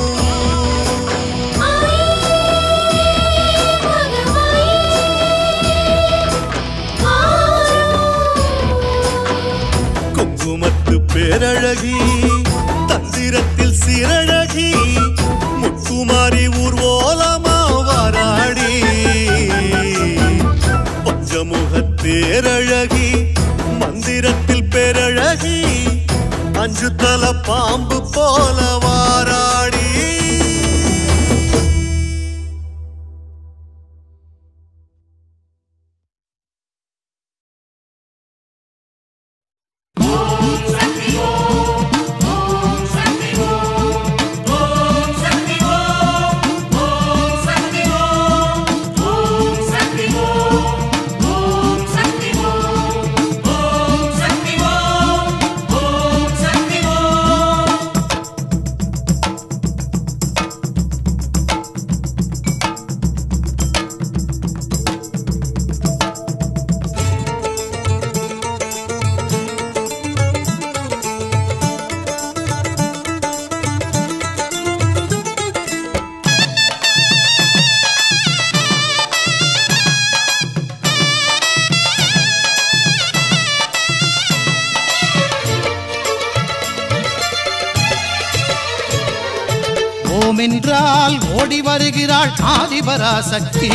குங்குமத்து பேரழகி தந்திரத்தில் சீரழகி முத்துமாரி ஊர்வோலமா வாராடி பஞ்சமுகத்தேரழகி மந்திரத்தில் பேரழகி அஞ்சு தல பாம்பு போல வாராடி ஓம் என்றால் ஓடி வருகிறாள் ஆதிபராசக்தி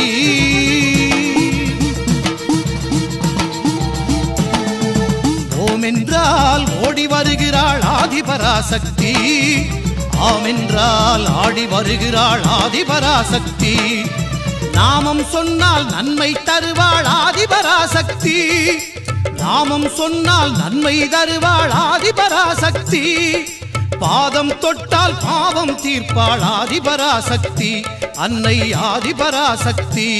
ஓம் என்றால் ஓடி வருகிறாள் ஆதிபராசக்தி ஆம் என்றால் ஆடி வருகிறாள் ஆதிபராசக்தி நாமம் சொன்னால் நன்மை தருவாள் ஆதிபராசக்தி நாமம் சொன்னால் நன்மை தருவாள் ஆதிபராசக்தி பாதம் தொட்டால் பாவம் தீர்ப்பாள் ஆதிபராசக்தி அன்னை ஆதிபராசக்தி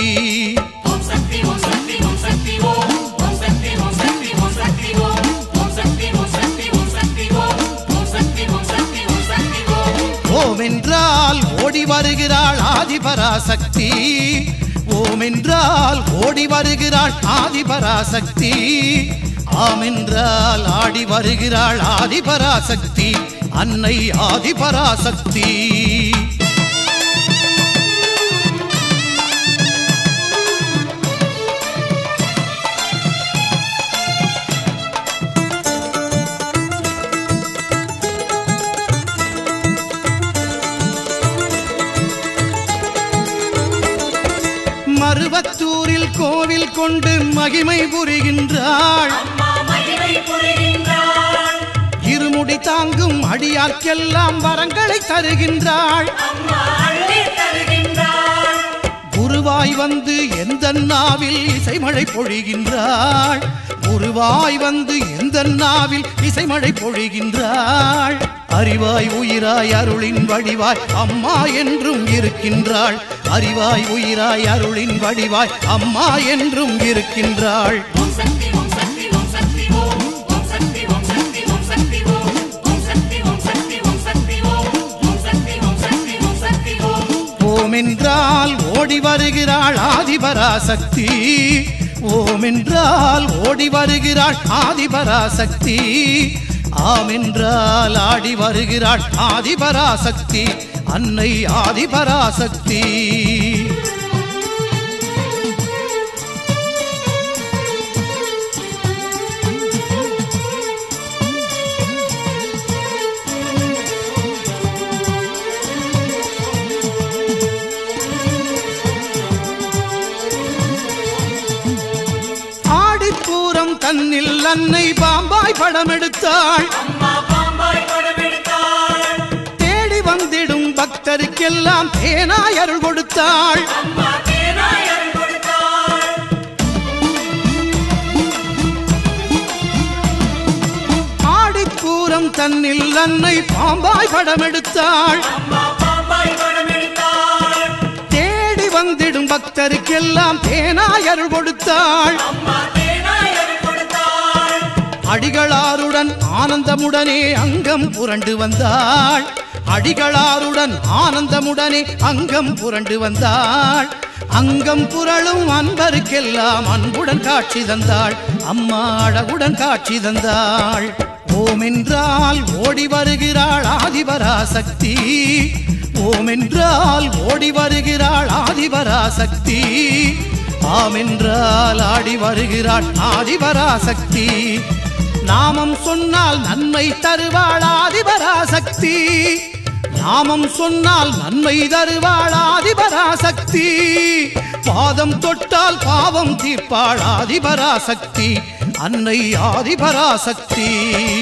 ஓம் என்றால் ஓடி வருகிறாள் ஆதிபராசக்தி ஓம் என்றால் ஓடி வருகிறாள் ஆதிபராசக்தி ஆம் என்றால் ஆடி வருகிறாள் ஆதிபராசக்தி அன்னை ஆதிபராசக்தி மருவத்தூரில் கோவில் கொண்டு மகிமை புரிகின்றாள் இருமுடி தாங்கும் அடியார்க்கெல்லாம் வரங்களை தருகின்றாள் குருவாய் வந்து எந்த நாவில் இசைமழை பொழிகின்றாள் குருவாய் வந்து எந்த நாவில் இசைமழை பொழிகின்றாள் அறிவாய் உயிராய் அருளின் வடிவாய் அம்மா என்றும் இருக்கின்றாள் அறிவாய் உயிராய் அருளின் வடிவாய் அம்மா என்றும் இருக்கின்றாள் ஓம் என்றால் ஓடி வருகிறாள் ஆதிபராசக்தி ஓம் என்றால் ஓடி வருகிறாள் ஆதிபராசக்தி ஆம் என்றால் ஆடி வருகிறாள் ஆதிபராசக்தி அன்னை ஆதிபராசக்தி ஆடிப்பூரம் தன்னில் அன்னை பாம்பாய் படம் எடுத்தாள் தேடி வந்திடும் பக்தருக்கெல்லாம் தேனாய் அருள் கொடுத்தாள் ஆடிப்பூரம் தன்னில் அன்னை பாம்பாய் படம் எடுத்தாள் தேடி வந்திடும் பக்தருக்கெல்லாம் தேனாய் அருள் கொடுத்தாள் அடிகளாருடன் ஆனந்தமுடனே அங்கம் புரண்டு வந்தாள் அடிகளாருடன் ஆனந்தமுடனே அங்கம் புரண்டு வந்தாள் அங்கம் புரளும் அன்பருக்கெல்லாம் அன்புடன் காட்சி தந்தாள் அம்மா அழகுடன் காட்சி தந்தாள் ஓம் என்றால் ஓடி வருகிறாள் ஆதிபராசக்தி ஓம் என்றால் ஓடி வருகிறாள் ஆதிபராசக்தி ஆம் என்றால் ஆடி வருகிறாள் ஆதிபராசக்தி நாமம் சொன்னால் நன்மை தருவாள் ஆதிபராசக்தி நாமம் சொன்னால் நன்மை தருவாள் ஆதிபராசக்தி பாதம் தொட்டால் பாவம் தீர்ப்பாள் ஆதிபராசக்தி அன்னை ஆதிபராசக்தி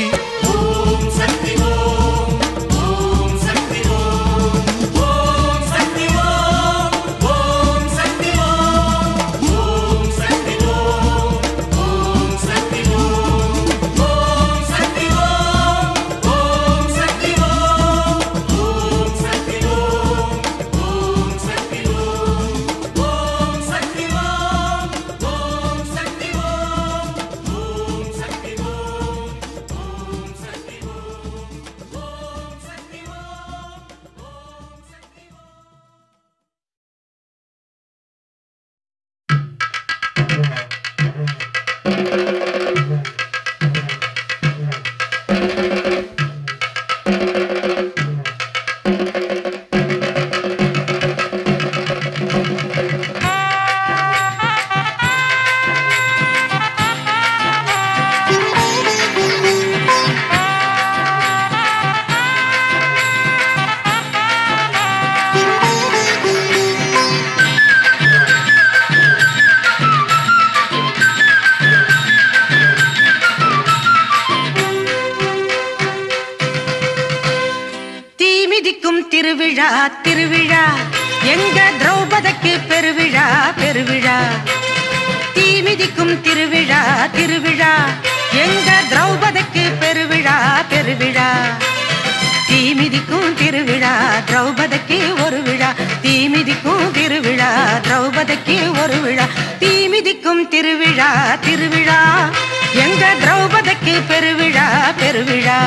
தீ மிதிக்கும் திருவிழா திருவிழா எங்க திரௌபதிக்கு பெருவிழா பெருவிழா தீ மிதிக்கும் திருவிழா திருவிழா எங்க திரௌபதிக்கு பெருவிழா பெருவிழா தீ மிதிக்கும் திருவிழா திரௌபதிக்கு ஒரு விழா தீ மிதிக்கும் திருவிழா திரௌபதிக்கு ஒரு விழா தீ மிதிக்கும் திருவிழா திருவிழா எங்க திரௌபதிக்கு பெருவிழா பெருவிழா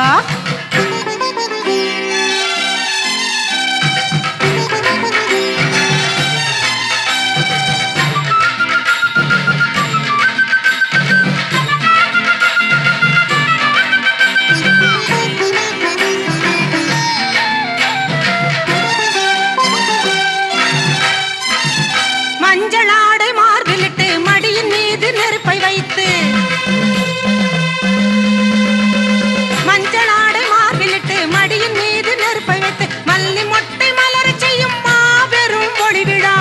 மஞ்சளாடை மார்பிலிட்டு மடியின் மீது நெருப்பை வைத்து மஞ்சளாடை மார்பிலிட்டு மடியின் மீது நெருப்பை வைத்து மல்லி மொட்டை மலர செய்யும் மாபெரும் ஒளி விழா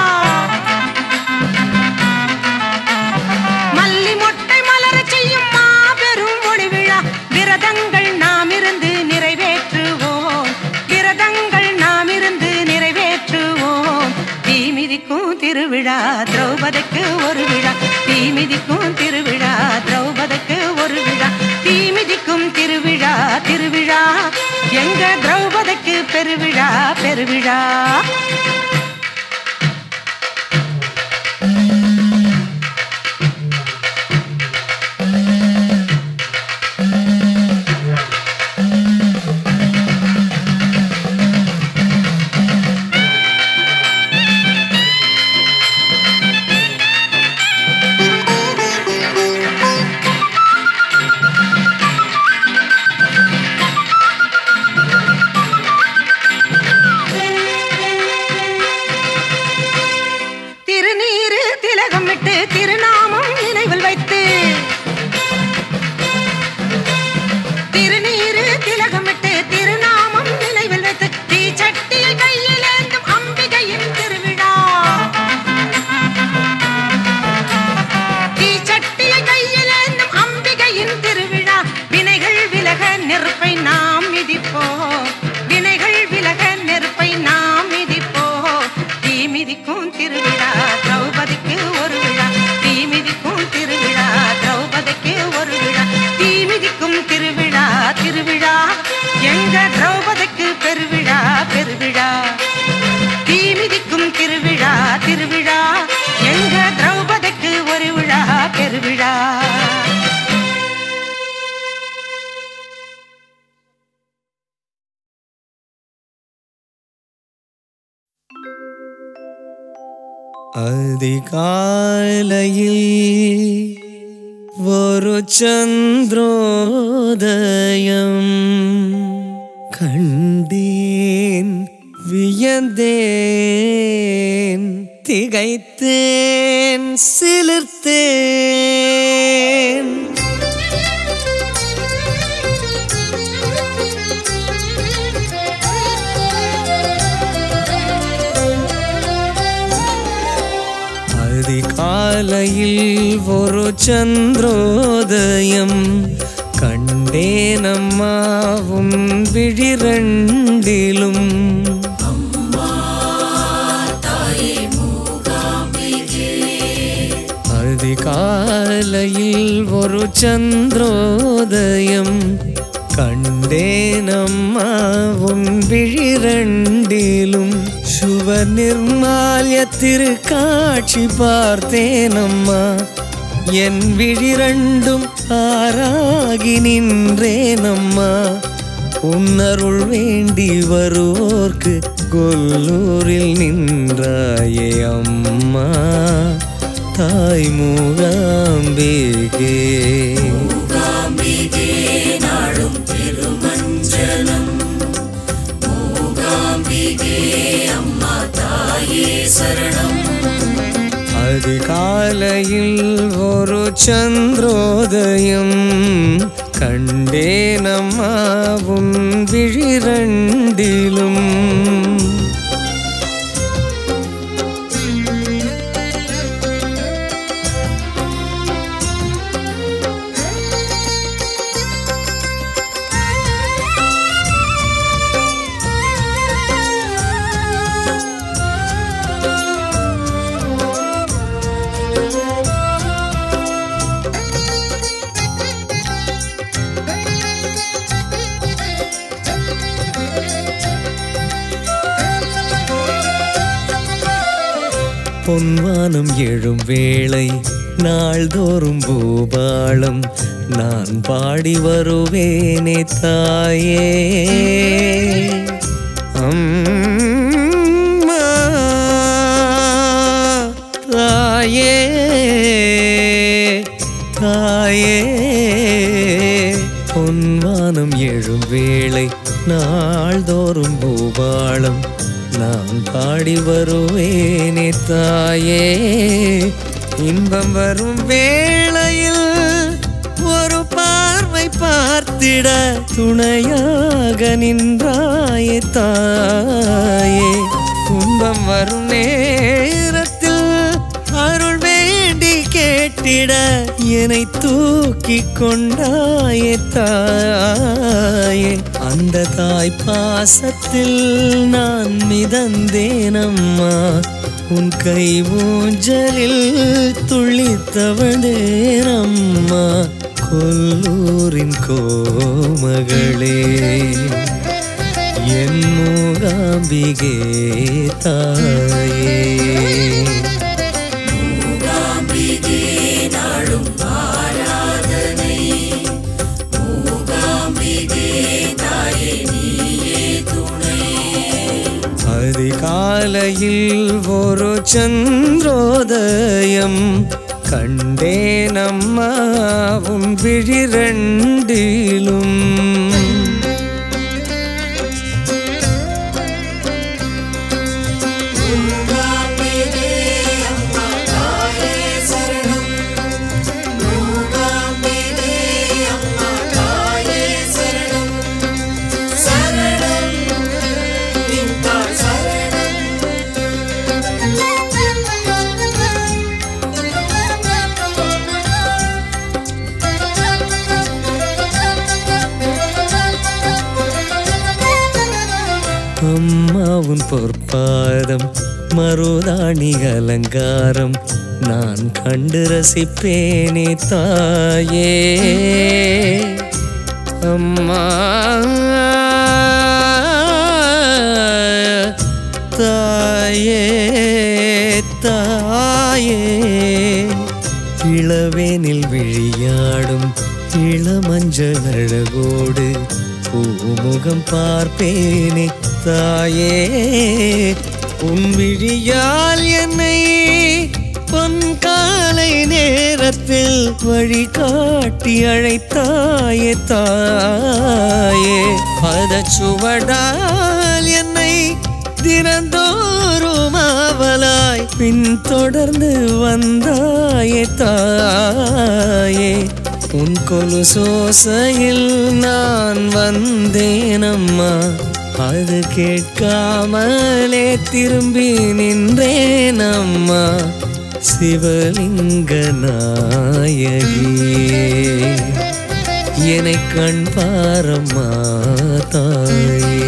மல்லி மொட்டை மலர செய்யும் மாபெரும் ஒளி விழா விரதங்கள் நாம் இருந்து நிறைவேற்றுவோம் விரதங்கள் நாம் இருந்து நிறைவேற்றுவோம் தீ மிதிக்கும் திருவிழா திரௌபதிக்கு ஒரு விழா தீ மிதிக்கும் திருவிழா திரௌபதிக்கு ஒரு விழா தீ மிதிக்கும் திருவிழா திருவிழா எங்க திரௌபதிக்கு பெருவிழா பெருவிழா அதிகாலையில் ஒரு சந்திரோதயம் கண்டேன் வியந்தேன் திகைத்தேன் சிலிர்த்தேன் அதிகாலையில் ஒரு சந்திரோதயம் கண்டேனம்மாவும் விழிரண்டிலும் அதிகாலையில் ஒரு சந்திரோதயம் கண்டேனம்மாவும் விழிரண்டிலும் சுவ நிர்மால்ய திருக்காட்சி பார்த்தேனம்மா என் விழிரண்டும் ஆறாகி நின்றேனம்மா உன்னருள் வேண்டி வருவோர்க்கு கொல்லூரில் நின்றாயே அம்மா தாய் மூகாம்பிகே அதிகாலையில் ஒரு சந்திரோதயம் கண்டேனம்மாவும் விழிரண்டிலும் பொன்வானம் எழும் வேளை நாள்தோறும் பூபாளம் நான் பாடி வருவேனே தாயே அம்மா தாயே தாயே பொன்வானம் எழும் வேளை நாள்தோறும் பூபாளம் நான் பாடி வருவேனே தாயே இன்பம் வரும் வேளையில் ஒரு பார்வை பார்த்திட துணையாக நின்றாயே தாயே துன்பம் வரும் நேரத்தில் அருள் வேண்டி கேட்டிட என்னை தூக்கி கொண்டாயே தாயே அந்த தாய் பாசத்தில் நான் மிதந்தேனம்மா உன் கை ஊஞ்சலில் துளித்தவளேனம்மா கொல்லூரின் கோமகளே என் மூகாம்பிகே தாயே அதிகாலையில் ஒரு சந்திரோதயம் கண்டேனம்மாவும் விழிரண்டிலும் அம்மாவுன் பொற்பாதம் மருதாணி அலங்காரம் நான் கண்டு ரசிப்பேனே தாயே அம்மா தாயே தாயே இளவேனில் விழியாடும் இளமஞ்சள் அழகோடு பூமுகம் பார்ப்பேனே தாயே உன் விழியால் என்னை பொன்காலை நேரத்தில் வழிகாட்டி அழைத்தாயே தாயே பதச்சுவடால் என்னை தினந்தோறும் ஆவலாய் பின்தொடர்ந்து வந்தாயே தாயே உன் கொலு சோசையில் நான் வந்தேனம்மா அது கேட்காமலே திரும்பி நின்றேனம்மா சிவலிங்க நாயகியே என்னை கண் பாரம்மா தாயே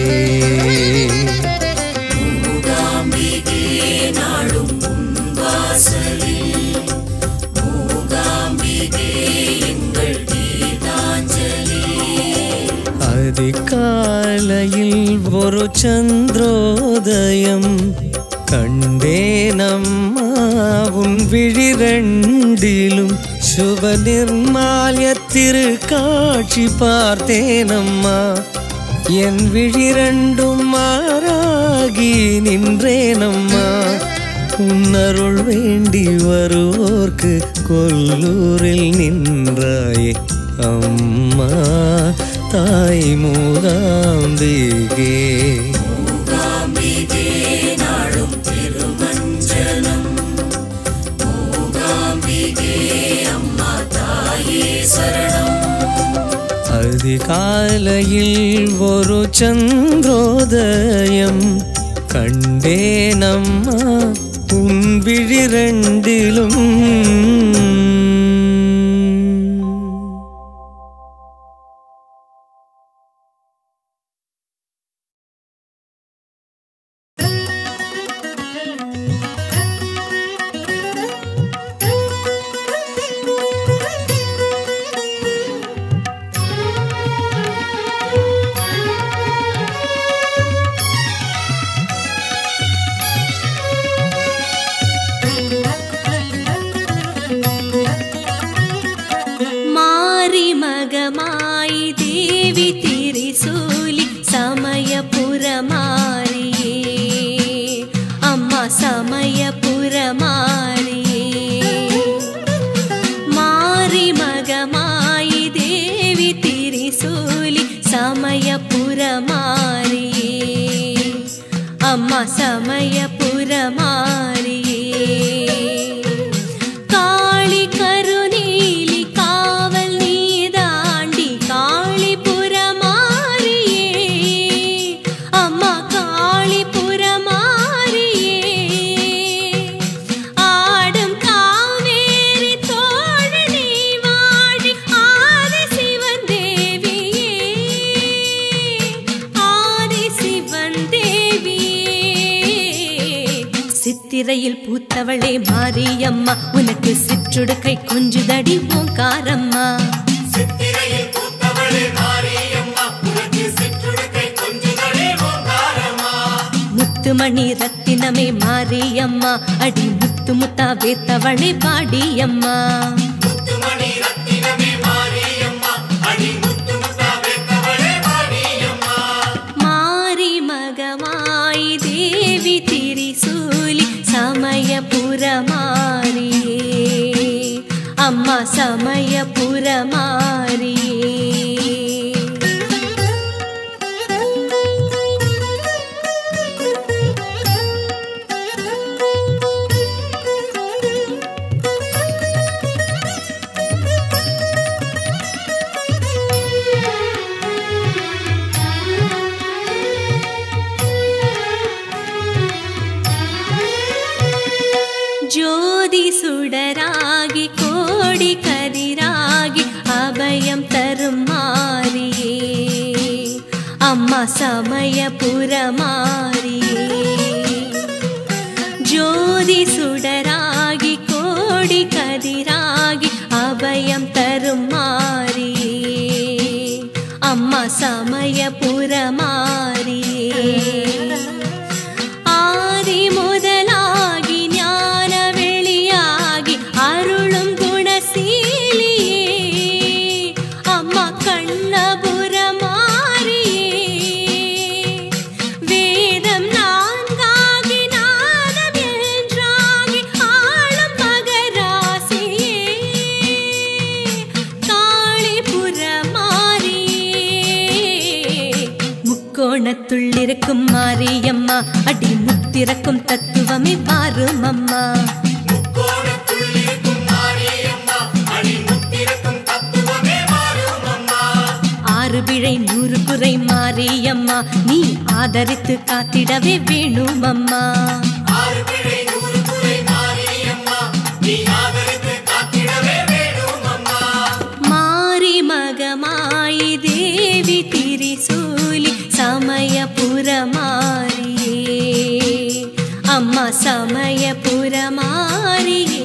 அதிகாலையில் ஒரு சந்திரோதயம் கண்டேனம்மா உன் விழிரண்டிலும் சுப நிர்மால்ய திருக்காட்சி பார்த்தேனம்மா என் விழிரண்டும் மாறாகி நின்றேனம்மா உன்னருள் வேண்டி வருவோர்க்கு கொல்லூரில் நின்றாயே அம்மா தாய் மூகாம்பிகே அதிகாலையில் ஒரு சந்திரோதயம் கண்டேனம்மா உன் விழிரண்டிலும் மாரி மகமாய் தேவி திரிசூலி சமயபுரமாரியே அம்மா சமயபுரமாரியே மாரி மகமாய் தேவி திரிசூலி சமயபுரமாரியே அம்மா சமயபுரமாரியே காளி கருநீலி காவல் நீதாண்டி காளிபுரமாரியே அம்மா காளிபுரமாரியே ஆடும் காவேரி தோழனே வாழி ஆதி சிவன் தேவியே ஆதி சிவன் தேவியே சித்திரையில் பூத்தவளே மாரியம்மா உனக்கு சிற்றுடுக்கை கொஞ்சுதடி ஓங்காரம்மா முத்துமணி ரத்தினமே மாரியம்மா அடி முத்து முத்தா வேத்தவளே பாடியம்மா மாரி மகமாய் தேவி திரிசூலி சமயபுரமாரியே அம்மா சமயபுரமாரியே ஜோதி சுடராகி கோடி கதிராகி அபயம் தரும் மாரியே அம்மா சமயபுரமாரியே ஜோதி சுடராகி கோடி கதிராகி அபயம் தரும் மாரியே அம்மா சமயபுரமாரியே ஆதி முதலாகி ஞான வெளியாகி அருளும் குணசீலியே அம்மா கண்ணபுரமாரியே வேதம் நான்காகி நான் முக்கோணத்துள் இருக்கும் மாரியம்மா அடி முத்திறக்கும் தத்துவமே பாரும் அம்மா ஆறு பிழை நூறு குறை மாரியம்மா நீ ஆதரித்து காத்திடவே வேணும் அம்மா மாரி மகமாயி தேவி திரிசூலி சமயபுர மாரியே அம்மா சமயபுர மாரியே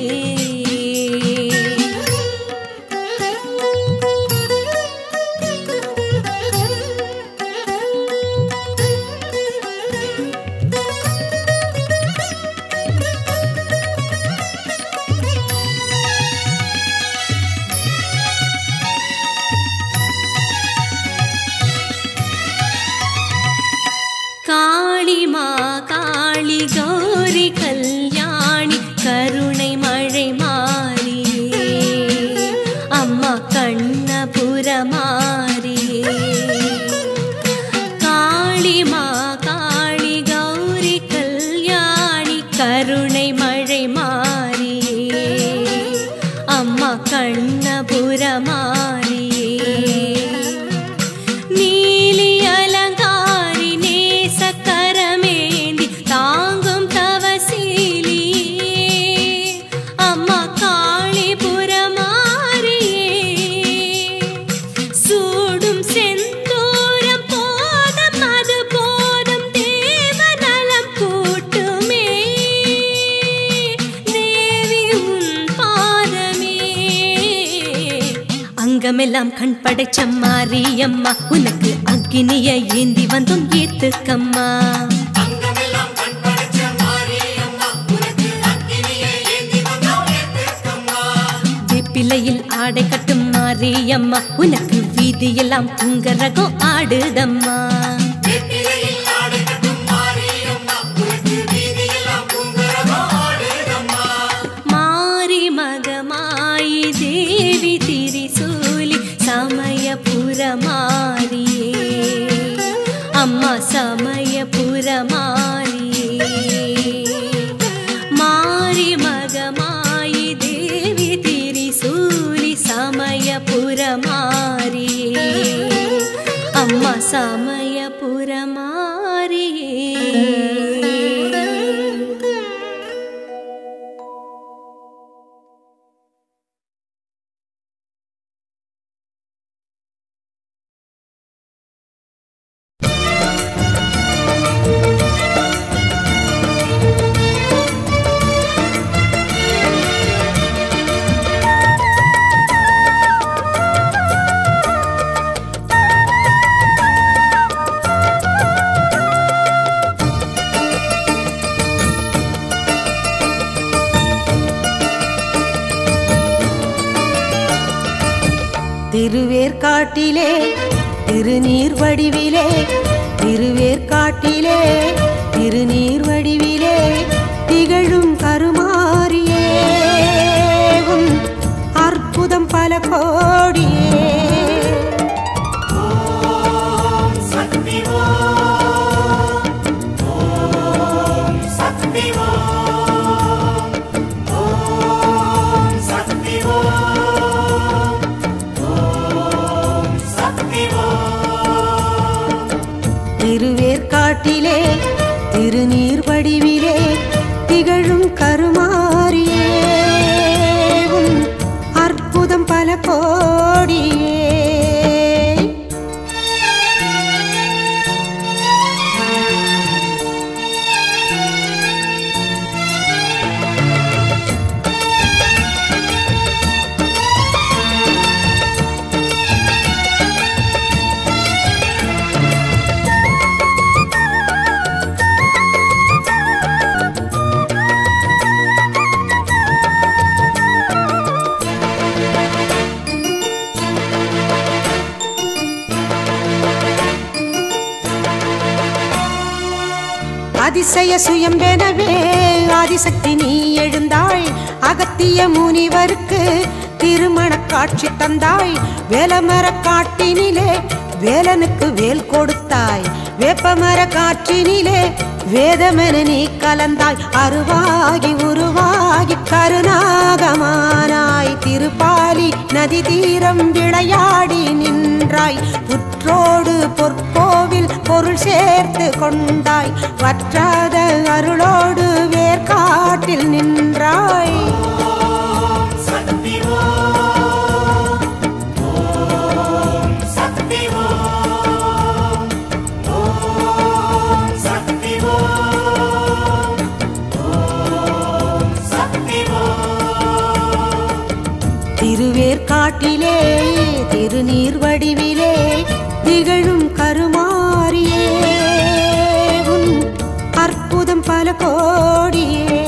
காளிமா காளி கௌரி கல்யாணி கருணை மழை மாறியே அம்மா கண்ணபுர மாறியே காளிமா காளி கௌரி கல்யாணி கருணை மழை மாறியே அம்மா கண்ணபுர மாறியே நீலி அலங்காரி நேசக்கரமேந்தி தாங்கும் தவசீலியே அம்மா காளிபுரமாரியே சூடும் செந்தூரம் போதம் அது போதும் தேவநலம் கூட்டுமே தேவி உன் பாதமே அங்கமெல்லாம் கண் படைச்ச மாரியம்மா உனக்கு அக்கினிய ஏந்தி வந்தும் ஏத்துக்கம்மா வேப்பிலையில் ஆடை கட்டும் மாரியம்மா உனக்கு வீதியெல்லாம் உங்க ரகம் ஆடுதம்மா மாரி மகமாயி தேவி திரிசூலி சமயபுர மாரியே அம்மா சமயபுர மாரியே மாரி மகமாயி தேவி திரிசூலி சமயபுர மாரியே அம்மா சமயபுர மாரியே திருவேற்காட்டிலே திருநீர் வடிவிலே திருவேற்காட்டிலே திருநீர் வடிவிலே திகழும் கருமாரியே உன் அற்புதம் பல கோடியே திருவேற்காட்டிலே திருநீர் வடிவிலே திகழும் கருமாரியே உன் அற்புதம் பல கோடியே அதிசய சுயம்பெனவே ஆதிசக்தி நீ எழுந்தாய் அகத்திய முனிவருக்கு திருமண காட்சி தந்தாய் வேலமர காட்டினிலே வேலனுக்கு வேல் கொடுத்தாய் வேப்பமர காற்றினிலே வேதமென நீ கலந்தாய் அருவாகி உருவாகி கருணாகமானாய் திருப்பாலி நதி தீரம் விளையாடி நின்றாய் புற்றோடு பொற்கோவில் பொருள் சேர்த்து கொண்டாய் வற்றாத அருளோடு வேர்காட்டில் நின்றாய் திருவேற்காட்டிலே திருநீர் வடிவிலே திகழும் கருமாரியே உன் அற்புதம் பல கோடியே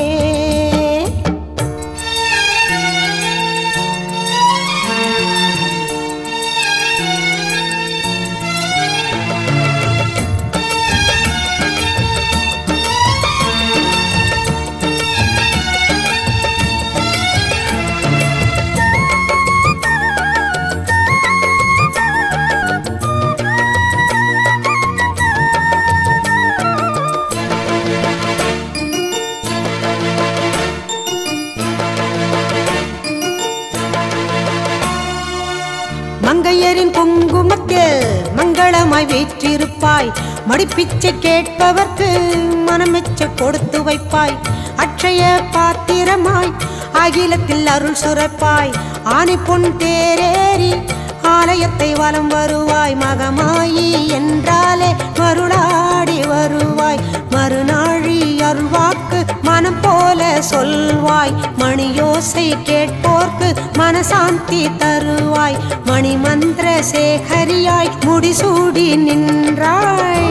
மங்கையரின் குங்குமத்தில் மங்களமாய் வீற்றிருப்பாய் மடிப்பிச்சை கேட்பவர்க்கு மனமெச்ச கொடுத்து வைப்பாய் அட்சய பாத்திரமாய் அகிலத்தில் அருள் சுரப்பாய் ஆணி பொன் தேரேறி ஆலயத்தை வலம் வருவாய் மகமாயி என்றாலே மருளாடி வருவாய் மறுநாழி அருள்வாக்கு மனம் போல சொல்வாய் மணியோசை கேட்போர்க்கு மனசாந்தி தருவாய் மணி மந்திர சேகரியாய் முடிசூடி நின்றாய்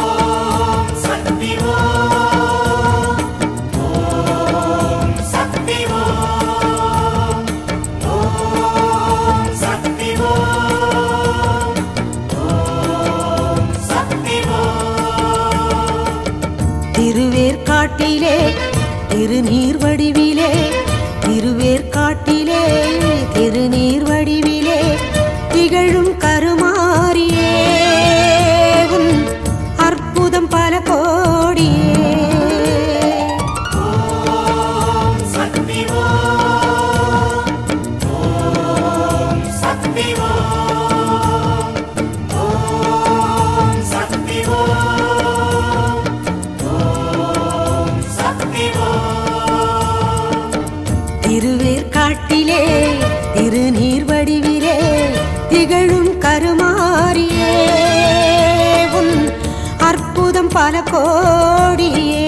திருவேற்காட்டிலே திருநீர் வடிவிலே திருவேற்காட்டிலே திருநீர் வடிவிலே திகழும் கருமாரியே உன் அற்புதம் பல கோடியே திருவேற்காட்டிலே திருநீர் வடிவிலே திகழும் கருமாரியே உன் அற்புதம் பல கோடியே